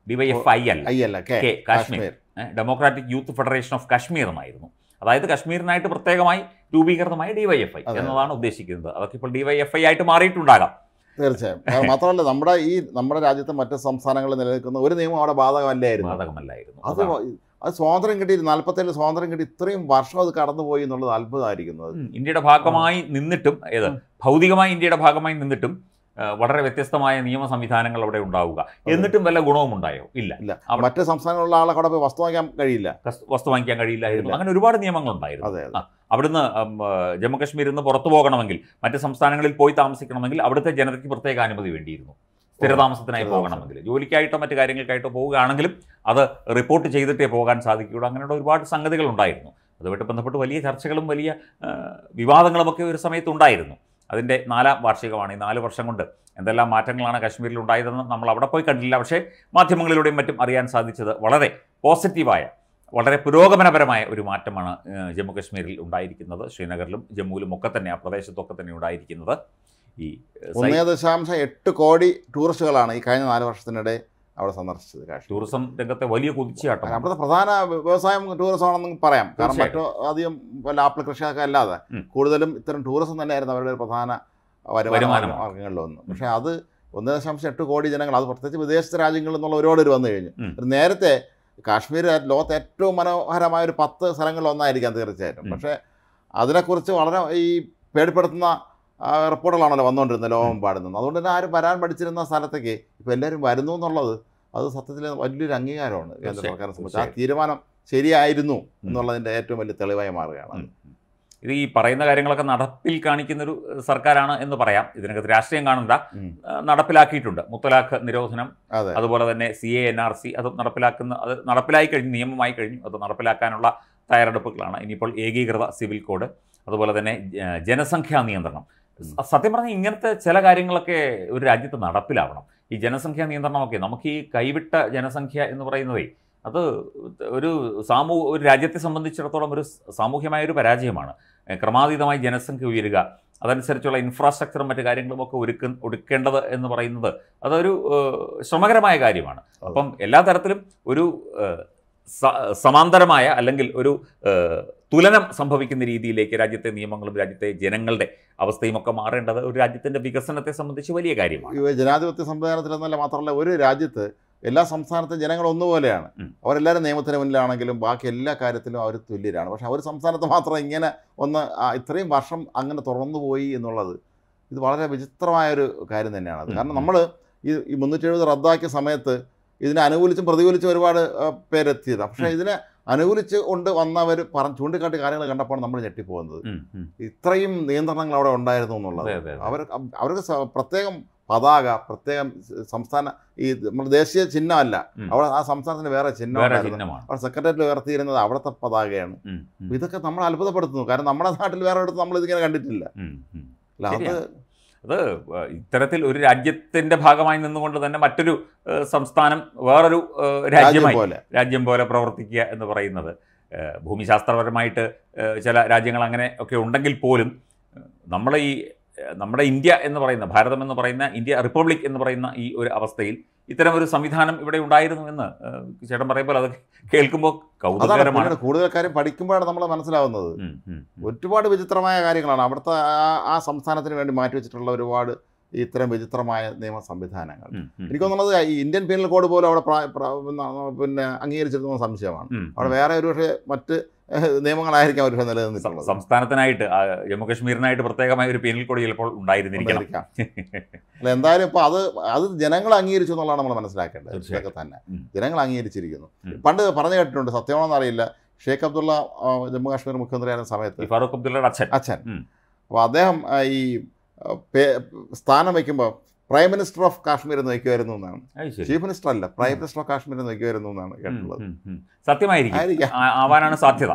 ഡിവൈഎഫ്ഐ അല്ല ഐ അല്ല കെ കെ കാശ്മീർ കാശ്മീർ ഏഹ് democratic youth federation of Kashmir എന്നായിരുന്നു അതായത് കാശ്മീരിനായിട്ട് പ്രത്യേകമായി രൂപീകൃതമായ ഡിവൈഎഫ്ഐ അതെ. എന്നതാണ് ഉദ്ദേശിക്കുന്നത് അതൊക്കെ ഇപ്പോൾ ഡിവൈഎഫ്ഐ ആയിട്ട് മാറിയിട്ടുണ്ടാകാം തീർച്ചയായും അത് മാത്രമല്ല നമ്മുടെ ഈ നമ്മുടെ രാജ്യത്തെ മറ്റ് സംസ്ഥാനങ്ങളിൽ നിലനിൽക്കുന്ന ഒരു നിയമം അവിടെ ബാധകമല്ലായിരുന്നു ബാധകമല്ലായിരുന്നു അത് അതാണ്. അത് സ്വാതന്ത്ര്യം കിട്ടി നാൽപ്പത്തേഴ് സ്വാതന്ത്ര്യം കിട്ടി ഇത്രയും വർഷം അത് കടന്നുപോയി എന്നുള്ളത് അത്ഭുതമായിരിക്കുന്നത് ഉം, ഇന്ത്യയുടെ ഭാഗമായി നിന്നിട്ടും ഏത് ഭൗതികമായി ഇന്ത്യയുടെ ഭാഗമായി നിന്നിട്ടും ആ, വളരെ വ്യത്യസ്തമായ നിയമ സംവിധാനങ്ങൾ അവിടെ ഉണ്ടാവുക എന്നിട്ടും വല്ല ഗുണവും ഉണ്ടായോ ഇല്ല ഇല്ല അവിടെ- മറ്റ് സംസ്ഥാനങ്ങളിലുള്ള ആളെ കൂടെ പോയി വസ്തു വാങ്ങിക്കാൻ കഴിയില്ല കസ്- വസ്തു വാങ്ങിക്കാൻ കഴിയില്ലായിരുന്നു ഇല്ല. അങ്ങനെ ഒരുപാട് നിയമങ്ങളുണ്ടായിരുന്നു അതെ ആ, അവിടുന്ന് ഉം, ആ, ജമ്മു കാശ്മീരിൽ നിന്ന് പുറത്തു പോകണമെങ്കിൽ മറ്റ് സംസ്ഥാനങ്ങളിൽ പോയി താമസിക്കണമെങ്കിൽ അവിടുത്തെ ജനതയ്ക്ക് പ്രത്യേക അനുമതി വേണ്ടിയിരുന്നു സ്ഥിരതാമസത്തിനായി സ്ഥിരതാമസം. പോകണമെങ്കിൽ ജോലിക്കായിട്ടോ മറ്റു കാര്യങ്ങൾക്കായിട്ടോ പോവുകയാണെങ്കിലും അത് റിപ്പോർട്ട് ചെയ്തിട്ടേ പോകാൻ സാധിക്കുകയുള്ളൂ അങ്ങനെയുള്ള ഒരുപാട് സംഗതികൾ ഉണ്ടായിരുന്നു അതുമായിട്ട് ബന്ധപ്പെട്ട് വലിയ ചർച്ചകളും വലിയ ആ, വിവാദങ്ങളുമൊക്കെ ഒരു സമയത്ത് ഉണ്ടായിരുന്നു അതിൻ്റെ നാലാം വാർഷികമാണ് ഈ നാല് വർഷം കൊണ്ട് എന്തെല്ലാം മാറ്റങ്ങളാണ് കാശ്മീരിൽ ഉണ്ടായതെന്ന് നമ്മൾ അവിടെ പോയി കണ്ടില്ല പക്ഷേ മാധ്യമങ്ങളിലൂടെയും മറ്റും അറിയാൻ സാധിച്ചത് വളരെ പോസിറ്റീവായ വളരെ പുരോഗമനപരമായ ഒരു മാറ്റമാണ് ഏഹ്, ജമ്മു കാശ്മീരിൽ ഉണ്ടായിരിക്കുന്നത് ശ്രീനഗറിലും ജമ്മുവിലും ഒക്കെ തന്നെ ആ പ്രദേശത്തൊക്കെ തന്നെ ഉണ്ടായിരിക്കുന്നത് ഈ ഏഹ്, സൈ- ഒന്നേ ദശാംശം എട്ട് കോടി ടൂറിസ്റ്റുകളാണ് ഈ കഴിഞ്ഞ നാല് വർഷത്തിനിടെ അവിടെ സന്ദർശിച്ചത് കാശ്മീർ ടൂറിസം രംഗത്തെ വലിയ കുതിച്ചുചാട്ടം അവിടുത്തെ പ്രധാന വ്യവസായം ടൂറിസം ആണെന്ന് പറയാം കാരണം മറ്റു തീർച്ചയായും. അധികം വല്ല ആപ്പിൾ കൃഷിയൊക്കെ അല്ലാതെ ഉം. കൂടുതലും ഇത്തരം ടൂറിസം തന്നെയായിരുന്നു അവരുടെ ഒരു പ്രധാന വരുമാന വരുമാനം. മാർഗങ്ങളിലൊന്ന് പക്ഷേ അത് ഒന്ന് ദശാംശം എട്ട് കോടി ജനങ്ങൾ അത് പ്രത്യേകിച്ച് വിദേശ രാജ്യങ്ങളിൽ നിന്നുള്ള ഒരുപാട് പേര് വന്നു കഴിഞ്ഞു ഉം. ഒരു നേരത്തെ കാശ്മീർ ലോകത്തെ ഏറ്റവും മനോഹരമായ ഒരു പത്ത് സ്ഥലങ്ങളിൽ ഒന്നായിരിക്കാം തീർച്ചയായിട്ടും ഉം. പക്ഷേ അതിനെക്കുറിച്ച് വളരെ ഈ പേടിപ്പെടുത്തുന്ന ആ, റിപ്പോർട്ടുകളാണല്ലോ വന്നുകൊണ്ടിരുന്നത് ലോകമെമ്പാടുന്നത് അതുകൊണ്ട് തന്നെ ആരും വരാൻ പഠിച്ചിരുന്ന സ്ഥലത്തേക്ക് ഇപ്പോൾ എല്ലാവരും വരുന്നു എന്നുള്ളത് അത് സത്യത്തിൽ വലിയൊരു അംഗീകാരമാണ് കേന്ദ്ര തീർച്ചയായും, സർക്കാരിനെ സംബന്ധിച്ച് ആ തീർച്ചയായും. തീരുമാനം ശരിയായിരുന്നു എന്നുള്ളതിൻ്റെ ഏറ്റവും വലിയ തെളിവായി മാറുകയാണ് ഉം. ഇത് ഈ പറയുന്ന കാര്യങ്ങളൊക്കെ നടപ്പിൽ കാണിക്കുന്നൊരു സർക്കാരാണ് എന്ന് പറയാം ഇതിനകത്ത് രാഷ്ട്രീയം കാണണ്ട ഉം. ആ, നടപ്പിലാക്കിയിട്ടുണ്ട് മുത്തലാഖ് നിരോധനം അതെ അതുപോലെ തന്നെ C A N R C അത് നടപ്പിലാക്കുന്ന അത് നടപ്പിലായി കഴിഞ്ഞു നിയമമായി കഴിഞ്ഞു അത് നടപ്പിലാക്കാനുള്ള തയ്യാറെടുപ്പുകളാണ് ഇനിയിപ്പോൾ ഏകീകൃത സിവിൽ കോഡ് അതുപോലെ തന്നെ ജ- ജനസംഖ്യാ നിയന്ത്രണം സ- സത്യം പറഞ്ഞാൽ ഇങ്ങനത്തെ ചില കാര്യങ്ങളൊക്കെ ഒരു രാജ്യത്ത് നടപ്പിലാവണം ഈ ജനസംഖ്യാ നിയന്ത്രണമൊക്കെ നമുക്ക് ഈ കൈവിട്ട ജനസംഖ്യ എന്ന് പറയുന്നതേ അത് ഒരു സാമൂഹ ഒരു രാജ്യത്തെ സംബന്ധിച്ചിടത്തോളം ഒരു സാമൂഹ്യമായ ഒരു പരാജയമാണ് ഏഹ് ക്രമാതീതമായി ജനസംഖ്യ ഉയരുക അതനുസരിച്ചുള്ള ഇൻഫ്രാസ്ട്രക്ചറും മറ്റു കാര്യങ്ങളും ഒക്കെ ഒരുക്ക ഒരുക്കേണ്ടത് എന്ന് പറയുന്നത് അതൊരു ഏഹ്, ശ്രമകരമായ കാര്യമാണ് അപ്പം എല്ലാ തരത്തിലും ഒരു ഏഹ്, സ- സമാന്തരമായ അല്ലെങ്കിൽ ഒരു ഏഹ്, തുലനം സംഭവിക്കുന്ന രീതിയിലേക്ക് രാജ്യത്തെ നിയമങ്ങളും രാജ്യത്തെ ജനങ്ങളുടെ അവസ്ഥയും ഒക്കെ മാറേണ്ടത് ഒരു രാജ്യത്തിൻ്റെ വികസനത്തെ സംബന്ധിച്ച് വലിയ കാര്യമാണ് ഈ ജനാധിപത്യ സംവിധാനത്തിലെന്നല്ല മാത്രമല്ല ഒരു രാജ്യത്ത് എല്ലാ സംസ്ഥാനത്തും ജനങ്ങൾ ഒന്നുപോലെയാണ് ഉം. അവരെല്ലാവരും നിയമത്തിന് മുന്നിലാണെങ്കിലും ബാക്കി എല്ലാ കാര്യത്തിലും അവർ തുല്യരാണ് പക്ഷെ ഒരു സംസ്ഥാനത്ത് മാത്രം ഇങ്ങനെ ഒന്ന് ആ, ഇത്രയും വർഷം അങ്ങനെ തുറന്നു പോയി എന്നുള്ളത് ഇത് വളരെ വിചിത്രമായൊരു കാര്യം തന്നെയാണ് അത് ഉം, കാരണം ഉം. നമ്മൾ ഈ ഈ മുന്നൂറ്റി എഴുപത് റദ്ദാക്കിയ സമയത്ത് ഇതിനെ അനുകൂലിച്ചും പ്രതികൂലിച്ചും ഒരുപാട് ആ, പേരെത്തിയതാണ് പക്ഷേ ഇതിനെ അനുകൂലിച്ച് കൊണ്ട് വന്നവർ പറഞ്ഞ് ചൂണ്ടിക്കാട്ടിയ കാര്യങ്ങൾ കണ്ടപ്പോൾ നമ്മൾ ഞെട്ടിപ്പോകുന്നത് ഉം, ഉം. ഇത്രയും നിയന്ത്രണങ്ങൾ അവിടെ ഉണ്ടായിരുന്നു എന്നുള്ളത് അതെ അതെ അതെ. അവർ അവർക്ക് സ- പ്രത്യേകം പതാക പ്രത്യേകം സ് സംസ്ഥാന ഈ നമ്മുടെ ദേശീയ ചിഹ്നമല്ല ഉം. അവിടെ ആ സംസ്ഥാനത്തിന് വേറെ ചിഹ്നം വേറെ ഉണ്ടായിരുന്നു. ചിഹ്നമാണ് അവിടെ സെക്രട്ടേറിയറ്റിൽ ഉയർത്തിയിരുന്നത് അവിടുത്തെ പതാകയാണ് ഉം, ഉം, അപ്പൊ ഇതൊക്കെ നമ്മൾ അത്ഭുതപ്പെടുത്തുന്നു കാരണം നമ്മുടെ നാട്ടിൽ വേറെ അടുത്ത് നമ്മൾ ഇതിങ്ങനെ കണ്ടിട്ടില്ല ഉം, ഉം. അല്ല അത് ശരിയാണ്. അത് ഏഹ്, ഇത്തരത്തിൽ ഒരു രാജ്യത്തിന്റെ ഭാഗമായി നിന്നുകൊണ്ട് തന്നെ മറ്റൊരു ഏഹ്, സംസ്ഥാനം വേറൊരു ഏഹ്, രാജ്യം രാജ്യമായി പോലെ രാജ്യം പോലെ പ്രവർത്തിക്കുക എന്ന് പറയുന്നത് ഏഹ്, ഭൂമിശാസ്ത്രപരമായിട്ട് ഏഹ്, ചില രാജ്യങ്ങൾ അങ്ങനെ ഒക്കെ ഉണ്ടെങ്കിൽ പോലും ഏഹ്, നമ്മളെ ഈ ഏഹ്, നമ്മുടെ ഇന്ത്യ എന്ന് പറയുന്ന ഭാരതം എന്ന് പറയുന്ന ഇന്ത്യ റിപ്പബ്ലിക് എന്ന് പറയുന്ന ഈ ഒരു അവസ്ഥയിൽ ഇത്തരം ഒരു സംവിധാനം ഇവിടെ ഉണ്ടായിരുന്നു എന്ന് ഏഹ്, ചേട്ടൻ പറയുമ്പോൾ അത് കേൾക്കുമ്പോൾ അതാണ് കൗതുകകരമാണ് പിന്നീട് കൂടുതൽ കാര്യം പഠിക്കുമ്പോഴാണ് നമ്മൾ മനസ്സിലാവുന്നത് ഉം, ഉം, ഉം. ഒരുപാട് വിചിത്രമായ കാര്യങ്ങളാണ് അവിടുത്തെ ആ- ആ സംസ്ഥാനത്തിന് വേണ്ടി മാറ്റിവെച്ചിട്ടുള്ള ഒരുപാട് ഇത്തരം വിചിത്രമായ നിയമ സംവിധാനങ്ങൾ ഉം, ഉം. എനിക്ക് തോന്നുന്നത് ഈ ഇന്ത്യൻ പീനൽ കോഡ് പോലും അവിടെ പ്രാ- പ്രാ- പിന്നെ അംഗീകരിച്ചിരുന്ന സംശയമാണ് ഉം, അവിടെ ഉം. വേറെ ഒരു പക്ഷേ മറ്റ് ഏഹ്, നിയമങ്ങളായിരിക്കാം ഒരു പക്ഷേ സം- നിലനിന്നിട്ടുള്ളത് സംസ്ഥാനത്തിനായിട്ട് ആ, ജമ്മു കാശ്മീരിനായിട്ട് പ്രത്യേകമായ ഒരു പീനൽ കോഡ് ചിലപ്പോൾ ഉണ്ടായിരുന്നിരിക്കണം ഉണ്ടായിരിക്കാം. അല്ല എന്തായാലും ഇപ്പോൾ അത് അത് ജനങ്ങൾ അംഗീകരിച്ചു എന്നുള്ളതാണ് നമ്മൾ മനസ്സിലാക്കേണ്ടത് തീർച്ചയായും. ഇതൊക്കെ തന്നെ ഉം. ജനങ്ങൾ അംഗീകരിച്ചിരിക്കുന്നു ഉം. പണ്ട് പറഞ്ഞു കേട്ടിട്ടുണ്ട് സത്യമാണെന്ന് അറിയില്ല ഷേഖ് അബ്ദുള്ള ആ, ജമ്മു കാശ്മീർ മുഖ്യമന്ത്രിയായിരുന്ന ഈ സമയത്ത് ഫാറൂഖ് അബ്ദുള്ളയുടെ അച്ഛൻ അച്ഛൻ ഉം. അപ്പോൾ അദ്ദേഹം ആ, ഈ ആ, പേ- സ്ഥാനം വയ്ക്കുമ്പോൾ പ്രൈം മിനിസ്റ്റർ ഓഫ് കാശ്മീർ എന്ന് വയ്ക്കുമായിരുന്നു എന്നാണ് അത് ശരി ചീഫ് മിനിസ്റ്റർ അല്ല പ്രൈം മിനിസ്റ്റർ ഓഫ് കാശ്മീർ എന്ന് വയ്ക്കുമായിരുന്നു എന്നാണ് ഉം, കേട്ടിട്ടുള്ളത് ഉം, ഉം. സത്യമായിരിക്കും ആയിരിക്കാം ആ- ആവാനാണ് സാധ്യത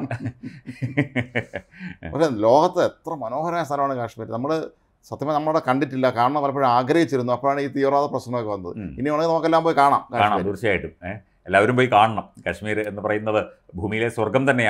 പക്ഷേ ലോകത്ത് എത്ര മനോഹരമായ സ്ഥലമാണ് കാശ്മീർ നമ്മൾ സത്യമായി നമ്മളവിടെ കണ്ടിട്ടില്ല കാണണം പലപ്പോഴും ആഗ്രഹിച്ചിരുന്നു അപ്പോഴാണ് ഈ തീവ്രവാദ പ്രശ്നമൊക്കെ വന്നത് ഉം. ഇനി വേണമെങ്കിൽ നമുക്കെല്ലാം പോയി കാണാം കാണാം കാശ്മീർ. തീർച്ചയായിട്ടും ഏ? എല്ലാവരും പോയി കാണണം കാശ്മീർ എന്ന് പറയുന്നത് ഭൂമിയിലെ സ്വർഗം തന്നെയാണ്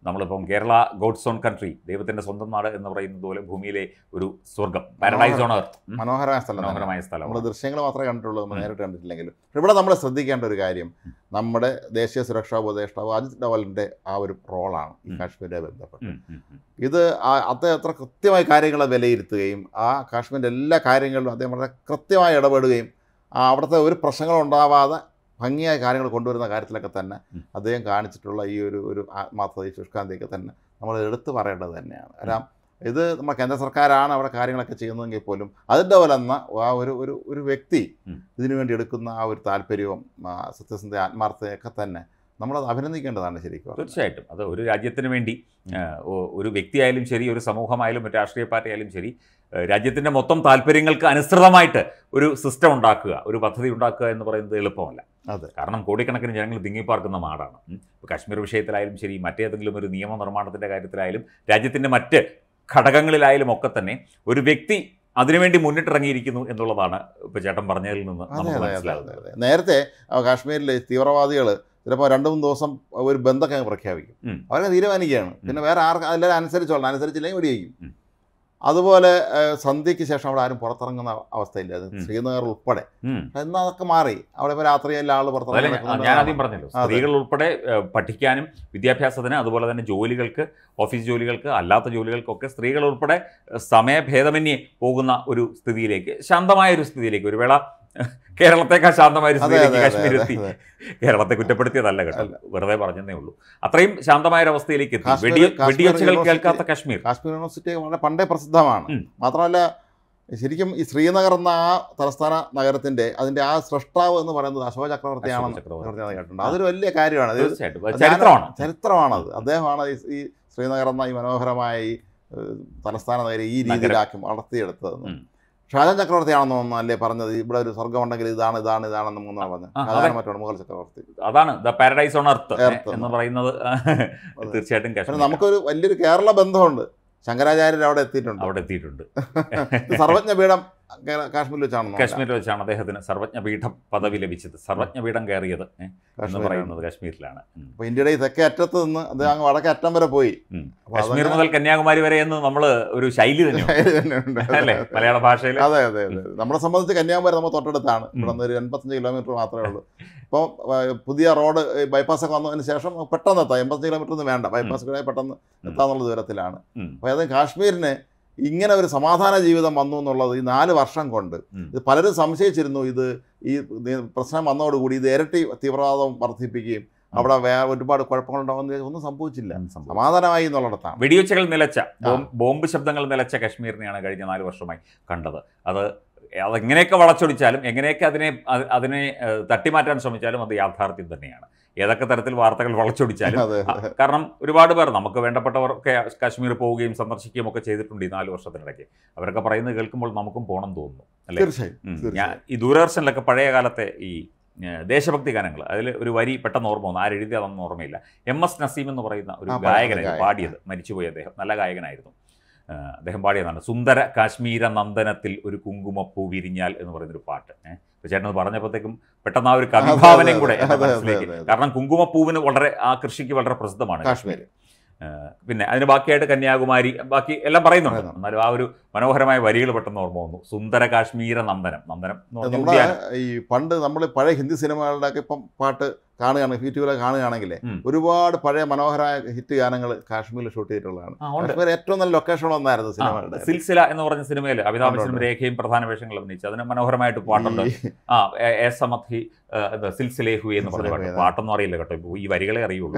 നമ്മളിപ്പം കേരള ഗോഡ്സ് ഓൺ കൺട്രി ദൈവത്തിന്റെ സ്വന്തം നാട് എന്ന് പറയുന്നത് പോലെ ഭൂമിയിലെ ഒരു സ്വർഗം പാരഡൈസ് ഓൺ എർത്ത് മനോഹരമായ സ്ഥലം തന്നെ. മനോഹരമായ നമ്മൾ സ്ഥലമാണ് ദൃശ്യങ്ങൾ മാത്രമേ കണ്ടിട്ടുള്ളൂ നമ്മൾ ഉം. നേരിട്ട് കണ്ടിട്ടില്ലെങ്കിലും പക്ഷെ ഇവിടെ നമ്മൾ ശ്രദ്ധിക്കേണ്ട ഒരു കാര്യം നമ്മുടെ ദേശീയ സുരക്ഷാ ഉപദേഷ്ടാവ് അജിത് ഡവലിൻ്റെ ആ ഒരു റോളാണ് ഈ ഉം. കാശ്മീരെ ബന്ധപ്പെട്ട് ഉം, ഉം, ഉം. ഇത് ആ- അദ്ദേഹം എത്ര കൃത്യമായി കാര്യങ്ങളെ വിലയിരുത്തുകയും ആ കാശ്മീരിൻ്റെ എല്ലാ കാര്യങ്ങളിലും അദ്ദേഹം വളരെ കൃത്യമായി ഇടപെടുകയും ആ അവിടുത്തെ ഒരു പ്രശ്നങ്ങളും ഉണ്ടാവാതെ ഭംഗിയായ കാര്യങ്ങൾ കൊണ്ടുവരുന്ന കാര്യത്തിലൊക്കെ തന്നെ ഉം. അദ്ദേഹം കാണിച്ചിട്ടുള്ള ഈ ഒരു ഒരു ആത്മാർത്ഥതയും ശുഷ്കാന്തിയൊക്കെ തന്നെ നമ്മൾ എടുത്തു പറയേണ്ടത് തന്നെയാണ് കാരണം ഇത് നമ്മുടെ കേന്ദ്ര സർക്കാരാണ് അവിടെ കാര്യങ്ങളൊക്കെ ചെയ്യുന്നതെങ്കിൽ പോലും അതിൻ്റെ പോലെ എന്ന ആ ഒരു ഒരു ഒരു വ്യക്തി ഉം. ഇതിനു വേണ്ടി എടുക്കുന്ന ആ ഒരു താല്പര്യവും ആ സത്യസന്ധ ആത്മാർത്ഥതയൊക്കെ തന്നെ നമ്മളത് അഭിനന്ദിക്കേണ്ടതാണ് ശരിക്കും പറഞ്ഞാൽ. തീർച്ചയായിട്ടും അത് ഒരു രാജ്യത്തിന് വേണ്ടി ആ, ഒ- ഒരു വ്യക്തിയായാലും ശരി ഒരു സമൂഹമായാലും ഒരു രാഷ്ട്രീയ പാർട്ടി ആയാലും ശരി ആ, രാജ്യത്തിന്റെ മൊത്തം താല്പര്യങ്ങൾക്ക് അനുസൃതമായിട്ട് ഒരു സിസ്റ്റം ഉണ്ടാക്കുക ഒരു പദ്ധതി ഉണ്ടാക്കുക എന്ന് പറയുന്നത് എളുപ്പമല്ല അതെ. കാരണം കോടിക്കണക്കിന് ജനങ്ങൾ തിങ്ങിപ്പാർക്കുന്ന നാടാണ് ഉം. ഇപ്പോൾ കാശ്മീർ വിഷയത്തിലായാലും ശരി മറ്റേതെങ്കിലും ഒരു നിയമനിർമ്മാണത്തിന്റെ കാര്യത്തിലായാലും രാജ്യത്തിന്റെ മറ്റ് ഘടകങ്ങളിലായാലും ഒക്കെ തന്നെ ഒരു വ്യക്തി അതിനുവേണ്ടി മുന്നിട്ടിറങ്ങിയിരിക്കുന്നു എന്നുള്ളതാണ് ഇപ്പോൾ ചേട്ടൻ പറഞ്ഞതിൽ നിന്ന് അതെ നമുക്ക് അതെ അതെ മനസ്സിലാകുന്നത് അതെ നേരത്തെ ആ, കാശ്മീരിൽ തീവ്രവാദികൾ ചിലപ്പോൾ രണ്ട് മൂന്ന് ദിവസം ഒരു ബന്ധമൊക്കെ അങ്ങ് പ്രഖ്യാപിക്കും ഉം. അവരൊക്കെ തീരുമാനിക്കുകയാണ് പിന്നെ വേറെ ആർക്ക് എല്ലാവരും അനുസരിച്ചോളണം അനുസരിച്ചില്ലെങ്കിൽ വെടിവെക്കും ഉം. അതുപോലെ ആ, സന്ധ്യയ്ക്ക് ശേഷം അവിടെ ആരും പുറത്തിറങ്ങുന്ന അവസ്ഥയില്ല അത് ഉം. ശ്രീനഗർ ഉൾപ്പെടെ ഉം. എന്നാൽ അതൊക്കെ മാറി അവിടെ ഇപ്പോൾ രാത്രി എല്ലാ ആൾ അതല്ലേ പുറത്തിറങ്ങി ഞാൻ ആദ്യം പറഞ്ഞല്ലോ അതെ. സ്ത്രീകൾ ഉൾപ്പെടെ ഏഹ്, പഠിക്കാനും വിദ്യാഭ്യാസത്തിന് അതുപോലെ തന്നെ ജോലികൾക്ക് ഓഫീസ് ജോലികൾക്ക് അല്ലാത്ത ജോലികൾക്കൊക്കെ സ്ത്രീകൾ ഉൾപ്പെടെ ഏഹ്, സമയഭേദമന്യേ പോകുന്ന ഒരു സ്ഥിതിയിലേക്ക് ശാന്തമായ ഒരു സ്ഥിതിയിലേക്ക് ഒരു വേള ഏഹ്, കേരളത്തെക്കാൾ ശാന്തമായ ഒരു അതെ സ്ഥിതിയിലേക്ക് അതെ കാശ്മീർ അതെ എത്തി അതെ കേരളത്തെ കുറ്റപ്പെടുത്തിയതല്ല കേട്ടോ അല്ല. വെറുതെ പറഞ്ഞതേ ഉള്ളൂ അത്രയും ശാന്തമായ ഒരു അവസ്ഥയിലേക്ക് എത്തി കാശ്മീർ- വെടി കാശ്മീർ വെടിയൊച്ചകൾ യൂണിവേഴ്സിറ്റി- കേൾക്കാത്ത കാശ്മീർ കാശ്മീർ യൂണിവേഴ്സിറ്റി വളരെ പണ്ടേ പ്രസിദ്ധമാണ് ഉം. മാത്രമല്ല ശരിക്കും ഈ ശ്രീനഗർ എന്ന ആ തലസ്ഥാന നഗരത്തിന്റെ അതിന്റെ ആ സൃഷ്ടാവ് എന്ന് പറയുന്നത് അശോക ചക്രവർത്തിയാണെന്ന് അശോക ചക്രവർത്തി. ചക്രവർത്തി കേട്ടിട്ടുണ്ട് അതൊരു വലിയ കാര്യമാണ് അത് തീർച്ചയായിട്ടും അത് അത് ഞാൻ- ചരിത്രമാണ് ചരിത്രമാണത് അദ്ദേഹമാണ് ഈ- ഈ ശ്രീനഗർ എന്ന ഈ മനോഹരമായ ഈ ഏഹ്, തലസ്ഥാന നഗരം ഈ നഗരം. രീതിയിലാക്കി വളർത്തിയെടുത്തതെന്ന് ഉം. ഷാജാൻ ചക്രവർത്തിയാണെന്ന് തോന്നുന്നു അല്ലേ പറഞ്ഞത് ഇവിടെ ഒരു സ്വർഗമുണ്ടെങ്കിൽ ഇതാണ് ഇതാണ് ഇതാണെന്ന് മൂന്നാണ് പറഞ്ഞത് ആ, ഷാജാൻ അതെ. മറ്റാണ് മുഗൾ ചക്രവർത്തി അതാണ് the paradise on earth Earth എന്ന് പറയുന്നത് തീർച്ചയായിട്ടും പിന്നെ കാശ്മീർ നമുക്കൊരു വലിയൊരു കേരള ബന്ധമുണ്ട് ശങ്കരാചാര്യർ അവിടെ എത്തിയിട്ടുണ്ട് അവിടെ എത്തിയിട്ടുണ്ട് ഇത് സർവജ്ഞ പീഠം കേ- കാശ്മീരിൽ വെച്ചാണെന്ന് കാശ്മീരിൽ വെച്ചാണ് അദ്ദേഹത്തിന് സർവജ്ഞപീഠം പദവി ലഭിച്ചത് സർവജ്ഞപീഠം കയറിയത് ഏ, എന്ന് കാശ്മീരിലാണ്. പറയുന്നത് കാശ്മീരിലാണ് ഉം. അപ്പൊ ഇന്ത്യയുടെ ഈ തെക്കേ അറ്റത്ത് നിന്ന് അദ്ദേഹം അങ്ങ് വടക്കേ അറ്റം വരെ പോയി ഉം. അപ്പൊ കാശ്മീർ അതങ്ങനെ- മുതൽ കന്യാകുമാരി വരെ എന്ന് നമ്മൾ ഒരു ശൈലി തന്നെയുണ്ട് ഇത് തന്നെയുണ്ട്. അല്ലേ മലയാള ഭാഷയിൽ അതെ അതെ അതെ നമ്മളെ സംബന്ധിച്ച് കന്യാകുമാരി നമ്മൾ തൊട്ടടുത്താണ് ഉം. ഇവിടെ നിന്ന് ഒരു എൺപത്തഞ്ച് കിലോമീറ്റർ മാത്രമേ ഉള്ളൂ ഇപ്പോൾ പുതിയ റോഡ് ബൈപ്പാസ് ഒക്കെ വന്നതിന് ശേഷം പെട്ടെന്ന് എത്താം എൺപത്തഞ്ച് കിലോമീറ്റർ ഒന്നും വേണ്ട ബൈപ്പാസ് കൂടെ പെട്ടെന്ന് എത്താന്നുള്ള ദൂരത്തിലാണ് ഉം. അപ്പോൾ അത് കാശ്മീരിന് ഇങ്ങനെ ഒരു സമാധാന ജീവിതം വന്നു എന്നുള്ളത് ഈ നാല് വർഷം കൊണ്ട് ഉം. ഇത് പലരും സംശയിച്ചിരുന്നു ഇത് ഈ നി- പ്രശ്നം വന്നതോടുകൂടി ഇത് ഇരട്ടി തീവ്രവാദം വർദ്ധിപ്പിക്കുകയും അവിടെ വേറെ ഒരുപാട് കുഴപ്പങ്ങളുണ്ടാവുന്ന ഒന്നും സംഭവിച്ചില്ല സംഭവം. സമാധാനമായി എന്നുള്ളിടത്താണ് വെടിയൊച്ചകൾ നിലച്ച ബോംബ് ബോംബ് ശബ്ദങ്ങൾ നിലച്ച കശ്മീരിനെയാണ് കഴിഞ്ഞ നാല് വർഷമായി കണ്ടത് അത് അതെങ്ങനെയൊക്കെ വളച്ചൊടിച്ചാലും എങ്ങനെയൊക്കെ അതിനെ അത് അതിനെ ഏഹ്, തട്ടിമാറ്റാൻ ശ്രമിച്ചാലും അത് യാഥാർത്ഥ്യം തന്നെയാണ് ഏതൊക്കെ തരത്തിൽ വാർത്തകൾ വളച്ചൊടിച്ചാലും അതെ ആ, കാരണം ഒരുപാട് പേർ നമുക്ക് വേണ്ടപ്പെട്ടവരൊക്കെ കാശ്മീർ പോവുകയും സന്ദർശിക്കുകയും ഒക്കെ ചെയ്തിട്ടുണ്ട് ഈ നാല് വർഷത്തിനിടയ്ക്ക് അവരൊക്കെ പറയുന്നത് കേൾക്കുമ്പോൾ നമുക്കും പോകണം തോന്നുന്നു അല്ലേ തീർച്ചയായും ഉം. തീർച്ചയായും. ഞാൻ ഈ ദൂരദർശനിലൊക്കെ പഴയ കാലത്തെ ഈ ഏഹ്, ദേശഭക്തി ഗാനങ്ങൾ അതിൽ ഒരു വരി പെട്ടെന്ന് ഓർമ്മ വന്നു ആരെഴുതിയതൊന്നും ഓർമ്മയില്ല എം എസ് നസീം എന്ന് പറയുന്ന ഒരു ആ, ഗായകനായിരുന്നു ഗായകൻ. പാടിയത് മരിച്ചുപോയി അദ്ദേഹം നല്ല ഗായകനായിരുന്നു ഏഹ്, അദ്ദേഹം പാടിയതാണ് സുന്ദര കാശ്മീര നന്ദനത്തിൽ ഒരു കുങ്കുമപ്പൂ വിരിഞ്ഞാൽ എന്ന് പറയുന്നൊരു പാട്ട് ഏഹ് ഇപ്പൊ ചേട്ടൻ അത് പറഞ്ഞപ്പോഴത്തേക്കും പെട്ടെന്ന് ആ ഒരു കവിഭാവനയും കൂടെ എൻ്റെ അതെ, അതെ, മനസ്സിലേക്ക് അതെ, അതെ. കാരണം കുങ്കുമപ്പൂവിന് വളരെ ആ കൃഷിക്ക് വളരെ പ്രസിദ്ധമാണ് കാശ്മീർ ഏഹ് പിന്നെ അതിന് ബാക്കിയായിട്ട് കന്യാകുമാരി ബാക്കി എല്ലാം പറയുന്നുണ്ട് പറയുന്നുണ്ട്. എന്നാലും ആ ഒരു മനോഹരമായ വരികൾ പെട്ടെന്ന് ഓർമ്മ വന്നു സുന്ദര കാശ്മീര നന്ദനം നന്ദനം എന്ന് പറഞ്ഞ നമ്മുടെ ഉദ്യാനം. ഈ പണ്ട് നമ്മൾ പഴയ ഹിന്ദി സിനിമകളുടെ ഒക്കെ ഇപ്പം പാട്ട് കാണുകയാണ് യൂട്യൂബിലൊക്കെ കാണുകയാണെങ്കിൽ ഉം. ഒരുപാട് പഴയ മനോഹരമായ ഹിറ്റ് ഗാനങ്ങൾ കാശ്മീരിൽ ഷൂട്ട് ചെയ്തിട്ടുള്ളതാണ് ആ, ഉണ്ട്. കാശ്മീർ ഏറ്റവും നല്ല ലൊക്കേഷൻ ഒന്നായിരുന്നു ആ, സിനിമകളുടെ സിൽസില എന്ന് പറഞ്ഞ സിനിമയിൽ അമിതാഭ് ഉണ്ട്, ബച്ചനും ഉണ്ട്. രേഖയും പ്രധാന വേഷങ്ങൾ അഭിനയിച്ചു അതിന് മനോഹരമായിട്ട് പാട്ടുണ്ട് ഈ- ആ എ- എ സമധി ഏഹ്, എന്താ സിൽസിലെ ഹുയി എന്ന് പറഞ്ഞ പാട്ട് സിൽസിലെ ഹുയി, പാട്ടൊന്നും അറിയില്ല കേട്ടോ ഇപ്പൊ ഈ വരികളെ അറിയുള്ളൂ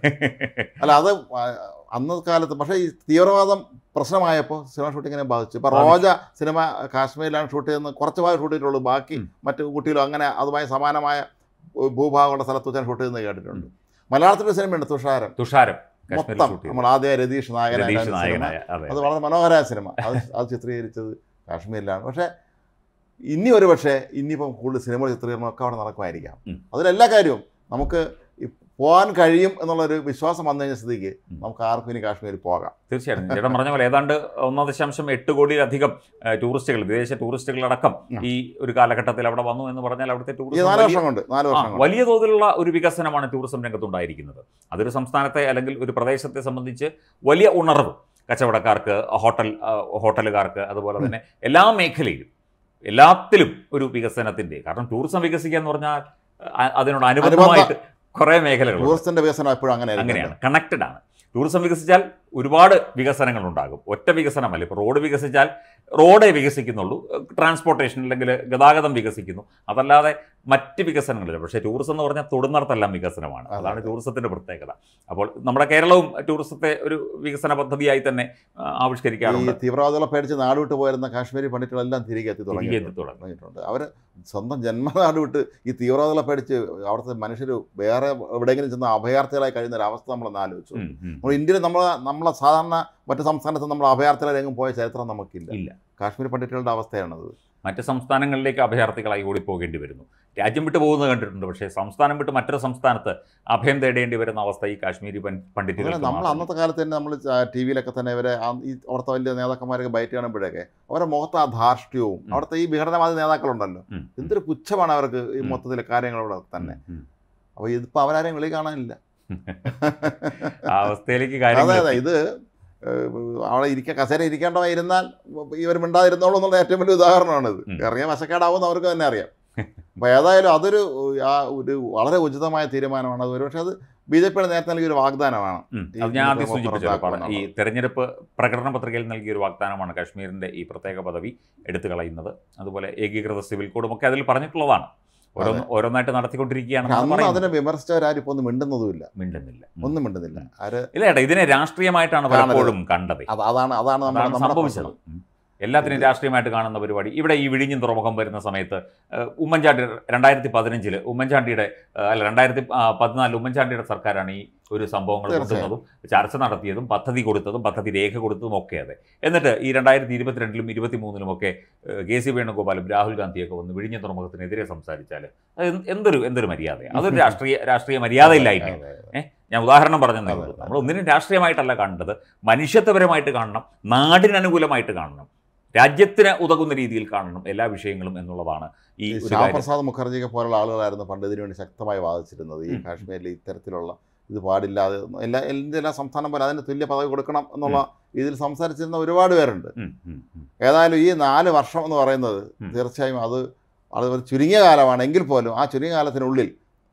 അല്ല അത് ആ, അന്ന് കാലത്ത് പക്ഷേ ഈ തീവ്രവാദം പ്രശ്നമായപ്പോൾ സിനിമ ഷൂട്ടിങ്ങിനെ ബാധിച്ചു ഇപ്പൊ ബാധിച്ചു. റോജ സിനിമ കാശ്മീരിലാണ് ഷൂട്ട് ചെയ്യുന്നത് കുറച്ച് ഭാഗം ഷൂട്ട് ചെയ്തിട്ടുള്ളൂ ബാക്കി ഉം. മറ്റു കുട്ടികളും അങ്ങനെ അതുമായി സമാനമായ ഭൂഭാഗമുള്ള സ്ഥലത്ത് വെച്ചാൽ ഷൂട്ട് ചെയ്യുന്നത് കേട്ടിട്ടുണ്ട് മലയാളത്തിലൊരു സിനിമയുണ്ട് തുഷാരം തുഷാരം കാശ്മീരിൽ മൊത്തം ഷൂട്ട് ചെയ്തു നമ്മൾ ആദ്യം രതീഷ് നായകനായ രതീഷ് സിനിമ നായകനായ അതെ അത് വളരെ മനോഹരമായ സിനിമ അത് അത് ചിത്രീകരിച്ചത് കാശ്മീരിലാണ് പക്ഷേ ഇനി ഒരു പക്ഷേ ഇനിയിപ്പം കൂടുതൽ സിനിമ ചിത്രീകരണം ഒക്കെ അവിടെ നടക്കുമായിരിക്കാം ഉം. അതിലെല്ലാ കാര്യവും നമുക്ക് ഈ പോകാൻ കഴിയും എന്നുള്ളൊരു വിശ്വാസം വന്നു കഴിഞ്ഞ സ്ഥിതിക്ക് ഉം. നമുക്ക് ആർക്കും ഇനി കാശ്മീരിൽ പോകാം തീർച്ചയായിട്ടും ചേട്ടൻ പറഞ്ഞ പോലെ ഏതാണ്ട് ഒന്നോ ദശാംശം എട്ട് കോടിയിലധികം ഏഹ്, ടൂറിസ്റ്റുകൾ വിദേശ ടൂറിസ്റ്റുകളടക്കം ഉം. ഈ ഒരു കാലഘട്ടത്തിൽ അവിടെ വന്നു എന്ന് പറഞ്ഞാൽ അവിടുത്തെ ഈ ടൂറിസം നാല് വലിയ- വർഷം കൊണ്ട് നാല് ആ, വർഷം കൊണ്ട് വലിയ തോതിലുള്ള ഒരു വികസനമാണ് ടൂറിസം രംഗത്തുണ്ടായിരിക്കുന്നത് അതൊരു സംസ്ഥാനത്തെ അല്ലെങ്കിൽ ഒരു പ്രദേശത്തെ സംബന്ധിച്ച് വലിയ ഉണർവ് കച്ചവടക്കാർക്ക് ഹോട്ടൽ ആ, ഹോട്ടലുകാർക്ക് അതുപോലെ തന്നെ എല്ലാ മേഖലയിലും എല്ലാത്തിലും ഒരു വികസനത്തിന്റെ കാരണം ടൂറിസം വികസിക്കുക എന്ന് പറഞ്ഞാൽ അ- അതിനോട് അനുബന്ധമായിട്ട് കുറേ മേഖലകളുണ്ട് ടൂറിസ്റ്റിന്റെ വികസനം എപ്പോഴും അങ്ങനെ അങ്ങനെയാണ് കണക്റ്റഡ് ആണ് ടൂറിസം വികസിച്ചാൽ ഒരുപാട് വികസനങ്ങൾ ഉണ്ടാകും ഒറ്റ വികസനമല്ല ഇപ്പോൾ റോഡ് വികസിച്ചാൽ റോഡേ വികസിക്കുന്നുള്ളൂ ട്രാൻസ്പോർട്ടേഷൻ അല്ലെങ്കിൽ ഗതാഗതം വികസിക്കുന്നു അതല്ലാതെ മറ്റ് വികസനങ്ങളില്ല പക്ഷേ ടൂറിസം എന്ന് പറഞ്ഞാൽ തൊടുന്നിടത്തെല്ലാം വികസനമാണ് അതെ, അതാണ് അതെ. ടൂറിസത്തിന്റെ പ്രത്യേകത അപ്പോൾ നമ്മുടെ കേരളവും ടൂറിസത്തെ ഒരു വികസന പദ്ധതിയായി തന്നെ ആ, ഈ ആവിഷ്കരിക്കാറുണ്ട് തീവ്രവാദികളെ പേടിച്ച് നാട് വിട്ട് പോയിരുന്ന കാശ്മീരി പണ്ഡിറ്റുകളെല്ലാം തിരികെ എത്തി തിരികെ തുടങ്ങി എത്തി തുടങ്ങി. തുടങ്ങിയിട്ടുണ്ട് അവർ സ്വന്തം ജന്മനാട് വിട്ട് ഈ തീവ്രവാദികളെ പേടിച്ച് അവിടുത്തെ മനുഷ്യർ വേറെ എവിടെയെങ്കിലും ചെന്ന് അഭയാർത്ഥികളായി കഴിയുന്ന ഒരു അവസ്ഥ നമ്മളൊന്ന് ആലോചിച്ചു ഉം, ഉം. നമ്മൾ ഇന്ത്യയിൽ നമ്മൾ നമ്മളെ സാധാരണ മറ്റു സംസ്ഥാനത്ത് നമ്മൾ അഭയാർത്ഥികളെ എങ്ങും പോയ ചരിത്രം നമുക്കില്ല ഇല്ല. കാശ്മീർ പണ്ഡിറ്റുകളുടെ അവസ്ഥയാണത് മറ്റ് സംസ്ഥാനങ്ങളിലേക്ക് അഭയാർത്ഥികളായി ഓടിപ്പോകേണ്ടി വരുന്നു രാജ്യം വിട്ടു പോകുന്നത് കണ്ടിട്ടുണ്ട് പക്ഷേ സംസ്ഥാനം വിട്ട് മറ്റൊരു സംസ്ഥാനത്ത് അഭയം തേടേണ്ടി വരുന്ന അവസ്ഥ ഈ കാശ്മീരി പൺ- അങ്ങനെ പണ്ഡിറ്റുകൾക്ക് നമ്മൾ മാത്രമേ അന്നത്തെ കാലത്ത് തന്നെ നമ്മൾ ടി വിയിലൊക്കെ തന്നെ ഇവരെ ആ ഈ അവിടുത്തെ വലിയ നേതാക്കന്മാരൊക്കെ ബൈറ്റ് കാണുമ്പോഴൊക്കെ അവരുടെ മുഖത്ത് ആ ധാർഷ്ട്യവും ഉം. അവിടുത്തെ ഈ വിഘടനവാദി നേതാക്കളുണ്ടല്ലോ ഉം, ഉം. എന്തൊരു പുച്ഛമാണ് അവർക്ക് ഈ ഉം. മൊത്തത്തിലെ കാര്യങ്ങളോട് തന്നെ ഉം, ഉം. അപ്പോൾ ഇതിപ്പോൾ അവരാരെയും വെളി കാണാനില്ല ആ അവസ്ഥയിലേക്ക് അതെ കാര്യങ്ങൾ അതെ ഇത് ഏഹ്, അവിടെ ഇരിക്കാൻ കസേര ഇരിക്കേണ്ടവ ഇരുന്നാൽ ഇവർ മിണ്ടാതിരുന്നോളൂ എന്നുള്ള ഏറ്റവും വലിയ ഉദാഹരണമാണിത് ഉം. ഇറങ്ങിയ വശക്കേടാവുമെന്ന് അവർക്ക് തന്നെ അറിയാം അപ്പോൾ ഏതായാലും അതൊരു ആ ഒരു വളരെ ഉചിതമായ തീരുമാനമാണ് അത് ഒരുപക്ഷെ അത് ബി ജെ പിയുടെ നേരത്തെ നൽകിയ ഒരു വാഗ്ദാനമാണ് ഉം. ഈ അത് ഞാൻ ആദ്യം ഇതൊക്കെ സൂചിപ്പിച്ചത് ഈ പുറത്താക്കുമെന്നുള്ളത്. തെരഞ്ഞെടുപ്പ് പ്രകടന പത്രികയിൽ നൽകിയ ഒരു വാഗ്ദാനമാണ് കാശ്മീരിന്റെ ഈ പ്രത്യേക പദവി എടുത്തു കളയുന്നത് അതുപോലെ ഏകീകൃത സിവിൽ കോഡും ഒക്കെ അതിൽ പറഞ്ഞിട്ടുള്ളതാണ് ഓരോന്ന് ഓരോന്നായിട്ട് നടത്തിക്കൊണ്ടിരിക്കുകയാണ് പക്ഷെ എന്നാണ് അന്ന് പറയുന്നത്. അതിനെ വിമർശിച്ചവരാരും ഇപ്പോൾ ഒന്നും മിണ്ടുന്നതുമില്ല മിണ്ടുന്നില്ല ഉം. ഒന്നും മിണ്ടുന്നില്ല ആര് ഇല്ല ഏട്ടാ ഇതിനെ രാഷ്ട്രീയമായിട്ടാണ് കാണരുത്. പലപ്പോഴും കണ്ടത് അത് അതാണ് അതാണ് നമ്മുടെ അതാണ് നമ്മുടെ സംഭവിച്ചത് പ്രശ്നം. ഉം. എല്ലാത്തിനും രാഷ്ട്രീയമായിട്ട് കാണുന്ന പരിപാടി ഇവിടെ ഈ വിഴിഞ്ഞം തുറമുഖം വരുന്ന സമയത്ത് ഏഹ്, ഉമ്മൻചാണ്ടി രണ്ടായിരത്തി പതിനഞ്ചില് ഉമ്മൻചാണ്ടിയുടെ ഏഹ്, അല്ല രണ്ടായിരത്തി പതിനാലിൽ ഉമ്മൻചാണ്ടിയുടെ സർക്കാരാണ് ഈ ഒരു സംഭവങ്ങൾ തീർച്ചയായും. കൊണ്ടുവന്നതും ചർച്ച നടത്തിയതും പദ്ധതി കൊടുത്തതും പദ്ധതി രേഖ കൊടുത്തതും ഒക്കെ അതെ എന്നിട്ട് ഈ രണ്ടായിരത്തി ഇരുപത്തിരണ്ടിലും ഇരുപത്തി മൂന്നിലും ഒക്കെ ഏഹ്, കെ സി വേണുഗോപാലും രാഹുൽ ഗാന്ധിയൊക്കെ വന്ന് വിഴിഞ്ഞം തുറമുഖത്തിനെതിരെ സംസാരിച്ചാൽ അത് എന്ത്- എന്തൊരു എന്തൊരു മര്യാദയാണ് അതൊരു രാഷ്ട്രീയ രാഷ്ട്രീയ മര്യാദയില്ലായ്മ അതെ, അതെ. ഞാൻ ഉദാഹരണം പറഞ്ഞതേ അതെ, ഉള്ളൂ അതെ. നമ്മൾ ഒന്നിനും രാഷ്ട്രീയമായിട്ടല്ല കണ്ടത് മനുഷ്യത്വപരമായിട്ട് കാണണം നാടിന് അനുകൂലമായിട്ട് കാണണം രാജ്യത്തിന് ഉതകുന്ന രീതിയിൽ കാണണം എല്ലാ വിഷയങ്ങളും എന്നുള്ളതാണ് ഈ ഈ ഒരു ശ്യാം കാര്യം പ്രസാദ് മുഖർജിയൊക്കെ പോലുള്ള ആളുകളായിരുന്നു പണ്ട് ഇതിനു വേണ്ടി ശക്തമായി വാദിച്ചിരുന്നത് ഈ ഉം. കാശ്മീരിൽ ഇത്തരത്തിലുള്ള ഇത് പാടില്ലാതെ എല്ലാ എല്ലാ എല്ലാ സംസ്ഥാനം പോലെ അതിന് തുല്യ പദവി കൊടുക്കണം എന്നുള്ള ഇതിൽ സംസാരിച്ചിരുന്ന ഒരുപാട് പേരുണ്ട് ഉം, ഉം, ഉം. ഏതായാലും ഈ നാല് വർഷം എന്ന് പറയുന്നത് ഉം. തീർച്ചയായും അത് അത് ഒരു ചുരുങ്ങിയ കാലമാണ് എങ്കിൽ പോലും ആ ചുരുങ്ങിയ കാലത്തിനുള്ളിൽ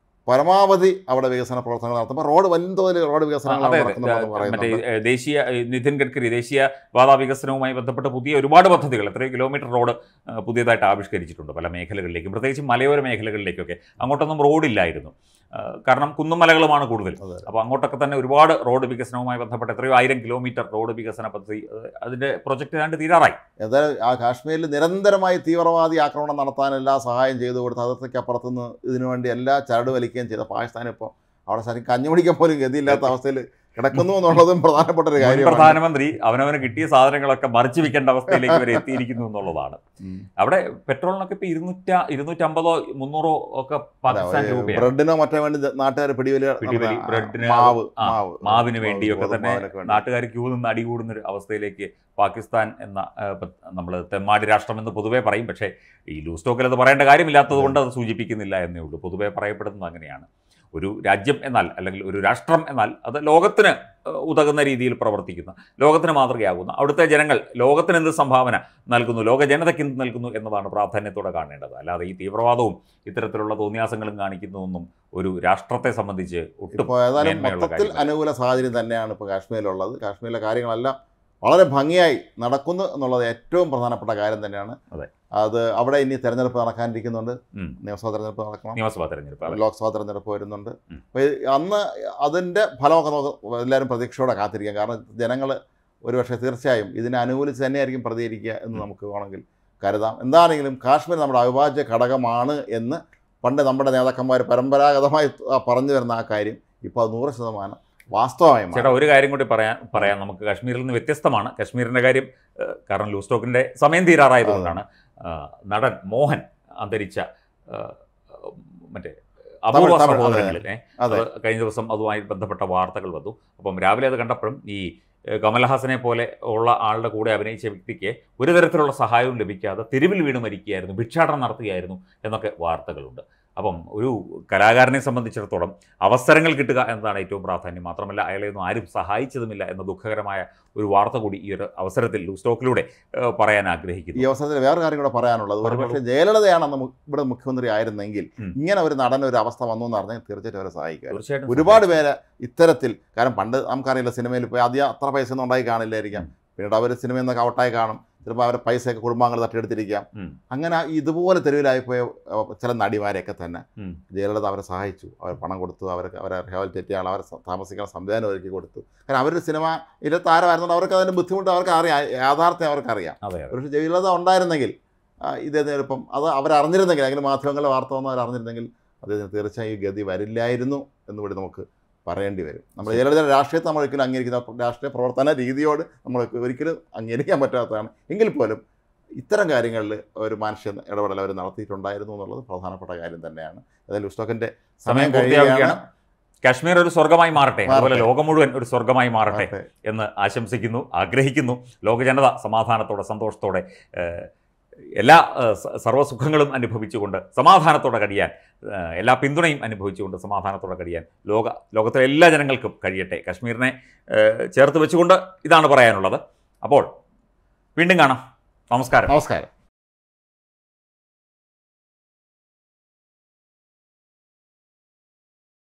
പരമാവധി അവിടെ വികസന പ്രവർത്തനങ്ങൾ നടത്തുമ്പോൾ റോഡ് വൻതോതിൽ റോഡ് വികസനങ്ങൾ അതെ അവിടെ അതെ നടക്കുന്നുണ്ടെന്ന് മറ്റേ പറയുന്നുണ്ട് ഏഹ്, ദേശീയ ഏഹ്, നിതിൻ ഗഡ്കരി ദേശീയ പാതാ വികസനവുമായി ബന്ധപ്പെട്ട് പുതിയ ഒരുപാട് പദ്ധതികൾ എത്രയോ കിലോമീറ്റർ റോഡ് ഏഹ്, പുതിയതായിട്ട് ആവിഷ്കരിച്ചിട്ടുണ്ട് പല മേഖലകളിലേക്കും പ്രത്യേകിച്ച് മലയോര മേഖലകളിലേക്കൊക്കെ അങ്ങോട്ടൊന്നും റോഡില്ലായിരുന്നു ഏഹ്, കാരണം കുന്നും മലകളുമാണ് കൂടുതൽ അതെ. അപ്പോൾ അങ്ങോട്ടൊക്കെ തന്നെ ഒരുപാട് റോഡ് വികസനവുമായി ബന്ധപ്പെട്ട് എത്രയോ ആയിരം കിലോമീറ്റർ റോഡ് വികസന പദ്ധതി ഏഹ്, അതിന്റെ പ്രൊജക്ട് ഏതാണ്ട് തീരാറായി എന്തായാലും ആ കാശ്മീരിൽ നിരന്തരമായി തീവ്രവാദി ആക്രമണം നടത്താൻ എല്ലാ സഹായം ചെയ്തു കൊടുത്ത് അതിർത്തിക്ക് അപ്പുറത്തുനിന്ന് ഇതിനു വേണ്ടി എല്ലാ ചരട് വലിക്കുകയും ചെയ്ത പാകിസ്ഥാൻ ഇപ്പോൾ അവിടെ ശരിക്കും കഞ്ഞി കുടിക്കാൻ പോലും ഗതിയില്ലാത്ത അവസ്ഥയിൽ കിടക്കുന്നു എന്നുള്ളതും പ്രധാനപ്പെട്ട ഒരു മുൻ കാര്യമാണ് പ്രധാനമന്ത്രി അവനവന് കിട്ടിയ സാധനങ്ങളൊക്കെ മറിച്ചു വെക്കേണ്ട അവസ്ഥയിലേക്ക് വരെ എത്തിയിരിക്കുന്നു എന്നുള്ളതാണ് ഉം. അവിടെ പെട്രോളിനൊക്കെ ഇപ്പൊ ഇരുന്നൂറ്റ ഇരുന്നൂറ്റമ്പതോ മുന്നൂറോ ഒക്കെ പാകിസ്ഥാൻ അതെ, രൂപയാണ് ബ്രെഡിനോ മറ്റോ വേണ്ടി നാട്ടുകാർ പിടിവലി പിടിവലി, നടത്തുന്ന ബ്രെഡിന് മാവ് ആ, മാവ് മാവിന് വേണ്ടിയൊക്കെ ഗോതമ്പ് തന്നെ മാവിനൊക്കെ വേണ്ടി. നാട്ടുകാർ ക്യൂ നിന്ന് അടികൂടുന്ന ഒരു അവസ്ഥയിലേക്ക് പാകിസ്ഥാൻ എന്ന നമ്മൾ തെമ്മാടി രാഷ്ട്രം എന്ന് പൊതുവെ പറയും പക്ഷേ ഈ ലൂസ് ടോക്കിൽ അത് പറയേണ്ട കാര്യമില്ലാത്തത് കൊണ്ട് അത് സൂചിപ്പിക്കുന്നില്ല എന്നേ ഉള്ളൂ പൊതുവെ പറയപ്പെടുന്നത് അങ്ങനെയാണ് ഒരു രാജ്യം എന്നാൽ അല്ലെങ്കിൽ ഒരു രാഷ്ട്രം എന്നാൽ അത് ലോകത്തിന് ഏഹ്, ഉതകുന്ന രീതിയിൽ പ്രവർത്തിക്കുന്ന ലോകത്തിന് മാതൃകയാകുന്ന അവിടുത്തെ ജനങ്ങൾ ലോകത്തിന് എന്ത് സംഭാവന നൽകുന്നു ലോക ജനതയ്ക്ക് എന്ത് നൽകുന്നു എന്നതാണ് പ്രാധാന്യത്തോടെ കാണേണ്ടത് അല്ലാതെ ഈ തീവ്രവാദവും ഇത്തരത്തിലുള്ള തോന്നിയാസങ്ങളും കാണിക്കുന്നതൊന്നും ഒരു രാഷ്ട്രത്തെ സംബന്ധിച്ച് ഒട്ടും ഇപ്പോൾ ഏതായാലും മേന്മയുള്ള മൊത്തത്തിൽ കാര്യമല്ല. അനുകൂല സാഹചര്യം തന്നെയാണ് ഇപ്പോൾ കാശ്മീരിലുള്ളത് കാശ്മീരിലെ കാര്യങ്ങളെല്ലാം വളരെ ഭംഗിയായി നടക്കുന്നു എന്നുള്ളത് ഏറ്റവും പ്രധാനപ്പെട്ട കാര്യം തന്നെയാണ് അതെ. അത് അവിടെ ഇനി തെരഞ്ഞെടുപ്പ് നടക്കാനിരിക്കുന്നുണ്ട് ഉം. നിയമസഭാ തെരഞ്ഞെടുപ്പ് നടക്കണം നിയമസഭാ തെരഞ്ഞെടുപ്പ് അതെ. ലോക്സഭാ തെരഞ്ഞെടുപ്പ് വരുന്നുണ്ട് ഉം. അപ്പോൾ അന്ന് അതിൻ്റെ ഫലമൊക്കെ നോക്ക് എല്ലാവരും പ്രതീക്ഷയോടെ കാത്തിരിക്കാം കാരണം ജനങ്ങൾ ഒരുപക്ഷെ തീർച്ചയായും ഇതിനെ അനുകൂലിച്ച് തന്നെയായിരിക്കും പ്രതികരിക്കുക എന്ന് ഉം. നമുക്ക് വേണമെങ്കിൽ കരുതാം എന്താണെങ്കിലും കാശ്മീർ നമ്മുടെ അവിഭാജ്യ ഘടകമാണ് എന്ന് പണ്ട് നമ്മുടെ നേതാക്കന്മാർ പരമ്പരാഗതമായി ആ പറഞ്ഞു വരുന്ന ആ കാര്യം ഇപ്പോൾ അത് നൂറ് ശതമാനം വാസ്തവമായി മാറി. ചേട്ടാ ഒരു കാര്യം കൂടി പറയാൻ പറയാം നമുക്ക് കാശ്മീരിൽ നിന്ന് വ്യത്യസ്തമാണ് കാശ്മീരിന്റെ കാര്യം ഏഹ്, കാരണം ലൂസ് ടോക്കിന്റെ സമയം തീരാറായതുകൊണ്ടാണ് ഏഹ്, നടൻ മോഹൻ അന്തരിച്ച ഏഹ്, മറ്റേ അപൂർവ തമിഴ്, അതെ. സഹോദരങ്ങളിൽ ഏ, അതെ അത് കഴിഞ്ഞ ദിവസം അതുമായി ബന്ധപ്പെട്ട വാർത്തകൾ വന്നു അപ്പം രാവിലെ അത് കണ്ടപ്പോഴും ഈ ഏഹ്, കമൽഹാസനെ പോലെ ഉള്ള ആളുടെ കൂടെ അഭിനയിച്ച വ്യക്തിക്ക് ഒരു തരത്തിലുള്ള സഹായവും ലഭിക്കാതെ തെരുവിൽ വീണ് മരിക്കുകയായിരുന്നു ഭിക്ഷാടനം നടത്തുകയായിരുന്നു എന്നൊക്കെ വാർത്തകളുണ്ട് അപ്പം ഒരു കലാകാരനെ സംബന്ധിച്ചിടത്തോളം അവസരങ്ങൾ കിട്ടുക എന്നതാണ് ഏറ്റവും പ്രാധാന്യം മാത്രമല്ല അയാളെ ഒന്നും ആരും സഹായിച്ചതുമില്ല എന്ന ദുഃഖകരമായ ഒരു വാർത്ത കൂടി ഈ ഒരു അവസരത്തിൽ ലൂസ് ടോക്കിലൂടെ ഏഹ്, പറയാൻ ഈ ആഗ്രഹിക്കുന്നു അവസരത്തിൽ വേറെ കാര്യം കൂടെ പറയാനുള്ളത് പറഞ്ഞോളൂ. ഒരുപക്ഷെ ജയലളിതയാണ് അന്ന് മു- ഇവിടെ മുഖ്യമന്ത്രി ആയിരുന്നെങ്കിൽ ഉം. ഇങ്ങനെ ഒരു നടൻ ഒരു അവസ്ഥ വന്നു എന്ന് പറഞ്ഞാൽ തീർച്ചയായിട്ടും അവരെ സഹായിക്കുക തീർച്ചയായിട്ടും ഒരുപാട് പേര് ഇത്തരത്തിൽ കാരണം പണ്ട് നമുക്കറിയില്ല സിനിമയിൽ പോയി ആദ്യം അത്ര പൈസ ഒന്നും ഉണ്ടായി കാണില്ലായിരിക്കാം പിന്നീട് അവർ സിനിമയിൽ നിന്നൊക്കെ ഔട്ടായി കാണും ചിലപ്പോൾ അവരുടെ പൈസയൊക്കെ കുടുംബാംഗങ്ങൾ തട്ടിയെടുത്തിരിക്കാം ഉം. അങ്ങനെ ഇതുപോലെ തെരുവിലായി പോയ ഏഹ്, ചില നടിമാരെയൊക്കെ തന്നെ ഉം. ജയലളിത അവരെ സഹായിച്ചു അവർ പണം കൊടുത്തു അവർക്ക് അവരെ റിഹാബിലിറ്റേറ്റ് ചെയ്യാൻ അവരെ സ- താമസിക്കാൻ സംവിധാനം ഒരുക്കി കൊടുത്തു കാരണം അവരൊരു സിനിമ ഇതിൽ താരമായിരുന്നുകൊണ്ട് അവർക്ക് അതിൻ്റെ ബുദ്ധിമുട്ട് അവർക്ക് അറിയാം യാഥാർത്ഥ്യം അവർക്കറിയാം അതെ അതെ ഒരു ജയലളിത ഉണ്ടായിരുന്നെങ്കിൽ ആ, ഇദ്ദേഹത്തിന് ചിലപ്പം അത് അവരറിഞ്ഞിരുന്നെങ്കിൽ അല്ലെങ്കിൽ മാധ്യമങ്ങളിലെ വാർത്ത വന്ന് അവരറിഞ്ഞിരുന്നെങ്കിൽ അദ്ദേഹത്തിന് തീർച്ചയായും ഈ ഗതി വരില്ലായിരുന്നു എന്നുകൂടി നമുക്ക് പറയേണ്ടി വരും നമ്മൾ ജയലളിത രാഷ്ട്രീയത്തെ നമ്മൾ ഒരിക്കലും അംഗീകരിക്കുന്ന രാഷ്ട്രീയ പ്രവർത്തന രീതിയോട് നമ്മൾ ഒരിക്കലും അംഗീകരിക്കാൻ പറ്റാത്തതാണ് എങ്കിൽ പോലും ഇത്തരം കാര്യങ്ങളിൽ ഒരു മനുഷ്യ ഇടപെടൽ അവർ നടത്തിയിട്ടുണ്ടായിരുന്നു എന്നുള്ളത് പ്രധാനപ്പെട്ട കാര്യം തന്നെയാണ് അതായത് ലുസ്റ്റോക്കിൻ്റെ സമയം പൂർത്തിയാവുകയാണ് കാശ്മീർ ഒരു സ്വർഗമായി മാറട്ടെ അതുപോലെ മാറട്ടെ. ലോകം മുഴുവൻ ഒരു സ്വർഗമായി മാറട്ടെ മാറട്ടെ. എന്ന് ആശംസിക്കുന്നു ആഗ്രഹിക്കുന്നു ലോക ജനത സമാധാനത്തോടെ സന്തോഷത്തോടെ ഏഹ്, എല്ലാ ഏഹ്, സ- സർവ്വസുഖങ്ങളും അനുഭവിച്ചുകൊണ്ട് സമാധാനത്തോടെ കഴിയാൻ ഏഹ്, എല്ലാ പിന്തുണയും അനുഭവിച്ചുകൊണ്ട് സമാധാനത്തോടെ കഴിയാൻ ലോക ലോകത്തിലെ എല്ലാ ജനങ്ങൾക്കും കഴിയട്ടെ കശ്മീരിനെ ഏഹ്, ചേർത്ത് വെച്ചുകൊണ്ട് ഇതാണ് പറയാനുള്ളത് അപ്പോൾ വീണ്ടും കാണാം നമസ്കാരം നമസ്കാരം